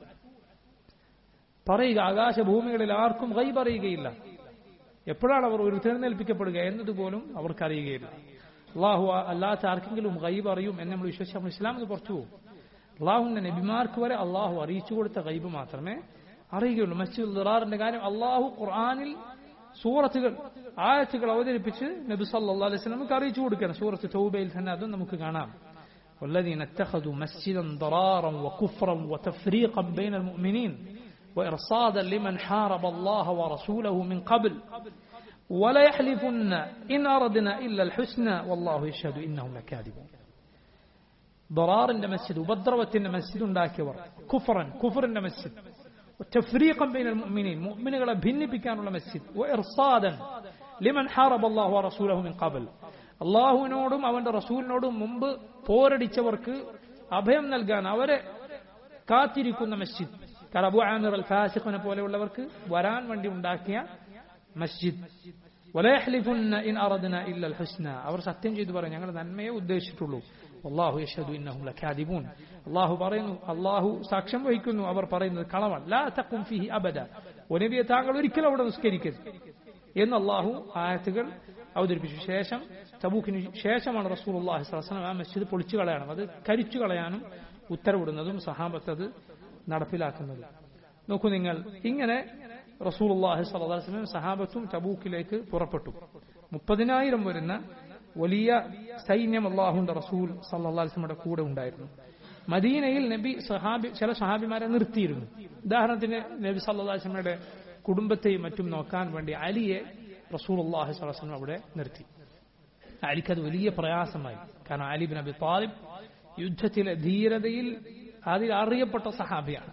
[SPEAKER 2] പറയുക ആകാശഭൂമികളിൽ ആർക്കും ഗൈബ് അറിയുകയില്ല എപ്പോഴാണ് അവർ ഒരു തിരഞ്ഞെടുപ്പിക്കപ്പെടുക എന്നതുപോലും അവർക്കറിയുകയില്ല അള്ളാഹു അല്ലാത്ത ആർക്കെങ്കിലും ഗൈബ് അറിയും എന്ന് നമ്മൾ വിശ്വസിച്ച് നമ്മൾ ഇസ്ലാം എന്ന് പുറത്തു പോകും അള്ളാഹുവിന്റെ നബിമാർക്ക് വരെ അള്ളാഹു അറിയിച്ചു കൊടുത്ത ഗൈബ് മാത്രമേ അറിയുകയുള്ളൂ മസ്ജിദ് ദിറാറിന്റെ കാര്യം അള്ളാഹു ഖുർആാനിൽ സൂറത്തുകൾ ആയത്തുകൾ അവതരിപ്പിച്ച് നബി സല്ലാ അലൈഹി സ്വലമക്ക് അറിയിച്ചു കൊടുക്കണം സൂറത്ത് തൗബയിൽ തന്നെ അതും നമുക്ക് കാണാം والذين اتخذوا مسجدا ضرارا وكفرا وتفريقا بين المؤمنين وإرصادا لمن حارب الله ورسوله من قبل ولا يحلفن إن أردنا إلا الحسنى والله يشهد إنهم لكاذبون ضرار مسجد وبضربة مسجد داكور كفرا كفر مسجد وتفريقا بين المؤمنين مؤمن بهن بكان مسجد وإرصادا لمن حارب الله ورسوله من قبل അള്ളാഹുവിനോടും അവന്റെ റസൂലിനോടും മുമ്പ് പോരടിച്ചവർക്ക് അഭയം നൽകാൻ അവരെ കാത്തിരിക്കുന്ന മസ്ജിദ് കാരണം അബു ആമിർ അൽ ഫാസിഖിനെ പോലെയുള്ളവർക്ക് വരാൻ വേണ്ടി ഉണ്ടാക്കിയ മസ്ജിദ് ഇൻ അറദ്ന ഇല്ല ഹുസ്ന അവർ സത്യം ചെയ്തു പറയും ഞങ്ങൾ നന്മയെ ഉദ്ദേശിച്ചിട്ടുള്ളൂ അള്ളാഹു യഷദു ഇന്നഹും ലഖാദിബൂൻ അള്ളാഹു പറയുന്നു അള്ളാഹു സാക്ഷ്യം വഹിക്കുന്നു അവർ പറയുന്നത് കളവാണ് ലാ തഖും ഫിഹി അബദ ഒനബിയെ താങ്കൾ ഒരിക്കലും അവിടെ നിസ്കരിക്കരുത് എന്ന് അള്ളാഹു ആയത്തുകൾ അവതരിപ്പിച്ചു ശേഷം തബൂക്കിന് ശേഷമാണ് റസൂൽ അള്ളാഹി സ്വലം ആ മസ്ജിദ് പൊളിച്ചു കളയണം അത് കരിച്ചു കളയാനും ഉത്തരവിടുന്നതും സഹാബത്ത് അത് നടപ്പിലാക്കുന്നത് നോക്കൂ നിങ്ങൾ ഇങ്ങനെ റസൂൽ അള്ളാഹി സ്വലം സഹാബത്തും തബൂക്കിലേക്ക് പുറപ്പെട്ടു മുപ്പതിനായിരം വരുന്ന വലിയ സൈന്യം അള്ളാഹുന്റെ റസൂൽ സല്ലാസ്ലമയുടെ കൂടെ ഉണ്ടായിരുന്നു മദീനയിൽ നബി സഹാബി ചില സഹാബിമാരെ നിർത്തിയിരുന്നു ഉദാഹരണത്തിന് നബി സല്ലാസ്മയുടെ കുടുംബത്തെയും മറ്റും നോക്കാൻ വേണ്ടി അലിയെ റസൂൽ അള്ളാഹി സ്വലം അവിടെ നിർത്തി അലിക്കത് വലിയ പ്രയാസമായി കാരണം അലിബിൻ അബി താലിബ് യുദ്ധത്തിലെ ധീരതയിൽ അതിൽ അറിയപ്പെട്ട സഹാബിയാണ്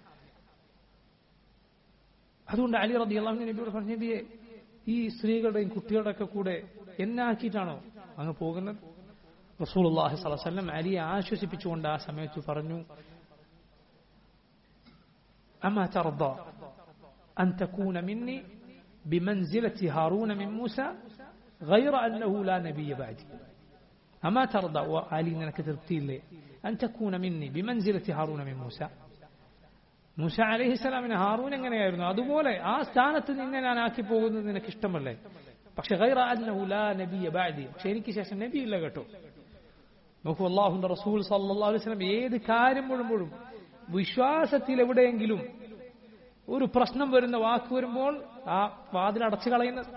[SPEAKER 2] അതുകൊണ്ട് അലി റബി അള്ളാഹു നബിയോട് പറഞ്ഞു നബിയെ ഈ സ്ത്രീകളുടെയും കുട്ടികളുടെ ഒക്കെ കൂടെ എന്നാക്കിയിട്ടാണോ അങ്ങ് പോകുന്നത് റസൂൽ അള്ളാഹി സ്വലം അലിയെ ആശ്വസിപ്പിച്ചുകൊണ്ട് ആ സമയത്ത് പറഞ്ഞു أما ترضى أن تكون مني بمنزلة هارون من موسى غير أنه لا نبي بعدي أما ترضى وعلي أنك تربتي لي أن تكون مني بمنزلة هارون من موسى മൂസ അലഹി സ്വലാമിന് ഹാറൂൻ എങ്ങനെയായിരുന്നു അതുപോലെ ആ സ്ഥാനത്ത് നിന്നെ ഞാൻ ആക്കി പോകുന്നത് നിനക്ക് ഇഷ്ടമല്ലേ പക്ഷെ നബിയ ബാദി പക്ഷെ എനിക്ക് ശേഷം നബി ഇല്ല കേട്ടോ നോക്കൂ അള്ളാഹുന്റെ റസൂൽ സല്ലാ വസ്ലം ഏത് കാര്യം മുഴുമ്പോഴും വിശ്വാസത്തിൽ എവിടെയെങ്കിലും ഒരു പ്രശ്നം വരുന്ന വാക്ക് വരുമ്പോൾ ആ വാതിൽ അടച്ചു കളയുന്നത്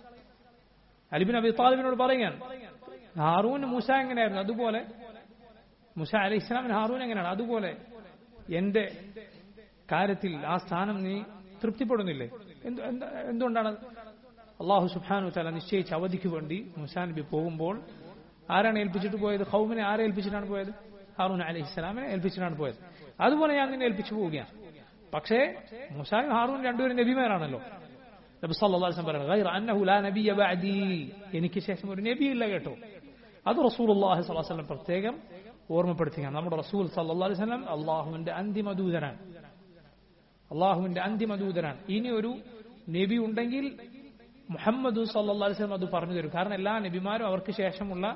[SPEAKER 2] അലിബിൻ അബി താലിബിനോട് പറയാൻ ഹാറൂൻ മൂസ എങ്ങനെയായിരുന്നു അതുപോലെ മുസ അലി ഇസ്ലാമിന് ഹാറൂൻ എങ്ങനെയാണ് അതുപോലെ എന്റെ കാര്യത്തിൽ ആ സ്ഥാനം നീ തൃപ്തിപ്പെടുന്നില്ലേ എന്തുകൊണ്ടാണ് അള്ളാഹു സുബാനു തല നിശ്ചയിച്ച അവധിക്ക് വേണ്ടി മുസാ നബി പോകുമ്പോൾ ആരാണ് ഏൽപ്പിച്ചിട്ട് പോയത് ഹൗമിനെ ആരെ ഏൽപ്പിച്ചിട്ടാണ് പോയത് ഹാറൂൻ അലി ഇസ്ലാമിനെ ഏൽപ്പിച്ചിട്ടാണ് പോയത് അതുപോലെ ഞാൻ നിന്നെ ഏൽപ്പിച്ചു പോവുകയാണ് പക്ഷേ മുസായും ഹാറൂൻ രണ്ടുപേരും നബിമാരാണല്ലോ നബി സല്ലല്ലാഹു പറയുന്നത് അന്നഹു ലാ നബിയ ബഅദി എനിക്ക് ശേഷം ഒരു നബി ഇല്ല കേട്ടോ അത് റസൂലുള്ളാഹി സ്വല്ലല്ലാഹു അലൈഹി വസല്ലം പ്രത്യേകം ഓർമ്മപ്പെടുത്തുകയാണ് നമ്മുടെ റസൂൽ സല്ലല്ലാഹു അലൈഹി വസല്ലം അള്ളാഹുവിന്റെ അന്തിമ ദൂതനാണ് അള്ളാഹുവിന്റെ അന്തിമ ദൂതനാണ് ഇനി ഒരു നബി ഉണ്ടെങ്കിൽ മുഹമ്മദ് സല്ലല്ലാഹു അലൈഹി വസല്ലം അത് പറഞ്ഞു തരും കാരണം എല്ലാ നബിമാരും അവർക്ക് ശേഷമുള്ള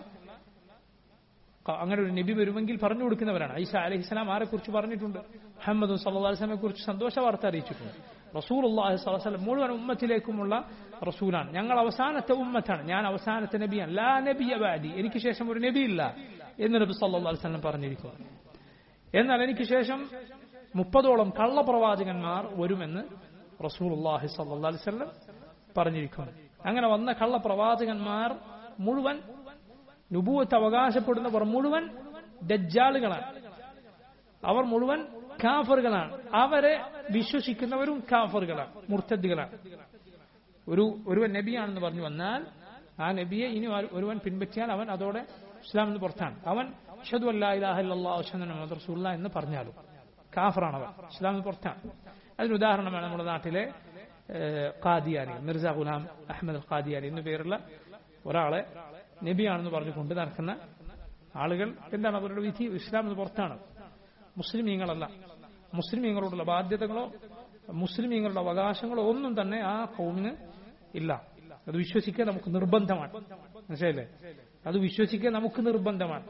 [SPEAKER 2] അങ്ങനെ ഒരു നബി വരുമെങ്കിൽ പറഞ്ഞു കൊടുക്കുന്നവരാണ് ഐസ അലൈഹി സ്വലാം ആരെ കുറിച്ച് പറഞ്ഞിട്ടുണ്ട് മുഹമ്മദ് സല്ലാസ്ലമെ കുറിച്ച് സന്തോഷ വാർത്ത അറിയിച്ചിട്ടുണ്ട് റസൂൽ അള്ളാഹി സ്വലം മുഴുവൻ ഉമ്മത്തിലേക്കുമുള്ള റസൂലാണ് ഞങ്ങൾ അവസാനത്തെ ഉമ്മത്താണ് ഞാൻ അവസാനത്തെ നബിയാണ് ലാ നബി അബാദി എനിക്ക് ശേഷം ഒരു നബി ഇല്ല എന്ന് നബി സല്ലാ വസ്ലം പറഞ്ഞിരിക്കുന്നു എന്നാൽ എനിക്ക് ശേഷം മുപ്പതോളം കള്ളപ്രവാചകന്മാർ വരുമെന്ന് റസൂൽ അള്ളാഹി സല്ലാ അലിസ്ലം പറഞ്ഞിരിക്കുന്നു അങ്ങനെ വന്ന കള്ളപ്രവാചകന്മാർ മുഴുവൻ നുബൂവത്ത് അവകാശപ്പെടുന്നവർ മുഴുവൻ ദജ്ജാളുകളാണ് അവർ മുഴുവൻ കാഫറുകളാണ് അവരെ വിശ്വസിക്കുന്നവരും കാഫറുകളാണ് മുർത്തദ്ദികളാണ് ഒരു ഒരുവൻ നബിയാണെന്ന് പറഞ്ഞു വന്നാൽ ആ നബിയെ ഇനി ഒരുവൻ പിൻപറ്റിയാൽ അവൻ അതോടെ ഇസ്ലാം എന്ന് പുറത്താണ് അവൻ ഷദു അല്ലാഹുല്ല എന്ന് പറഞ്ഞാലും കാഫറാണ് അവൻ ഇസ്ലാം എന്ന് പുറത്താണ് അതിന് ഉദാഹരണമാണ് നമ്മുടെ നാട്ടിലെ ഖാദിയാനി മിർസ ഗുലാം അഹമ്മദ് ഖാദിയാനി എന്നു പേരുള്ള ഒരാളെ നബിയാണെന്ന് പറഞ്ഞുകൊണ്ട് നടക്കുന്ന ആളുകൾ എന്താണ് അവരുടെ വിധി ഇസ്ലാം എന്ന് പുറത്താണ് മുസ്ലിമീങ്ങളല്ല മുസ്ലിമീങ്ങളോടുള്ള ബാധ്യതകളോ മുസ്ലിമീങ്ങളുടെ അവകാശങ്ങളോ ഒന്നും തന്നെ ആ കൗമിന് ഇല്ല അത് വിശ്വസിക്കാൻ നമുക്ക് നിർബന്ധമാണ് മനസ്സിലല്ലേ അത് വിശ്വസിക്കാൻ നമുക്ക് നിർബന്ധമാണ്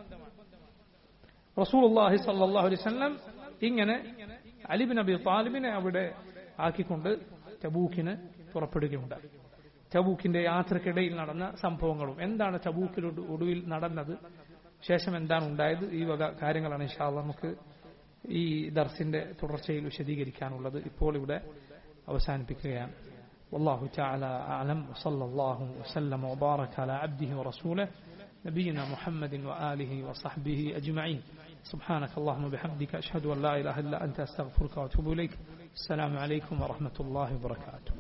[SPEAKER 2] റസൂൽ അള്ളാഹി സല്ലാഹു അലൈവല്ലം ഇങ്ങനെ അലിബിൻ അബി താലിബിനെ അവിടെ ആക്കിക്കൊണ്ട് തബൂക്കിന് പുറപ്പെടുകയുണ്ടായി ചബൂക്കിന്റെ യാത്രക്കിടയിൽ നടന്ന സംഭവങ്ങളും എന്താണ് ചബൂക്കിൽ ഒടുവിൽ നടന്നത് ശേഷം എന്താണ് ഉണ്ടായത് ഈ വക കാര്യങ്ങളാണ് ഇൻഷാല്ല നമുക്ക് ഈ ദർസിന്റെ തുടർച്ചയിൽ വിശദീകരിക്കാനുള്ളത് ഇപ്പോൾ ഇവിടെ അവസാനിപ്പിക്കുകയാണ് والله تعالى أعلم وصلى الله وسلم وبارك على عبده ورسوله نبينا محمد وآله وصحبه أجمعين سبحانك اللهم وبحمدك أشهد أن لا إله إلا أنت أستغفرك وأتوب إليك السلام عليكم ورحمة الله وبركاته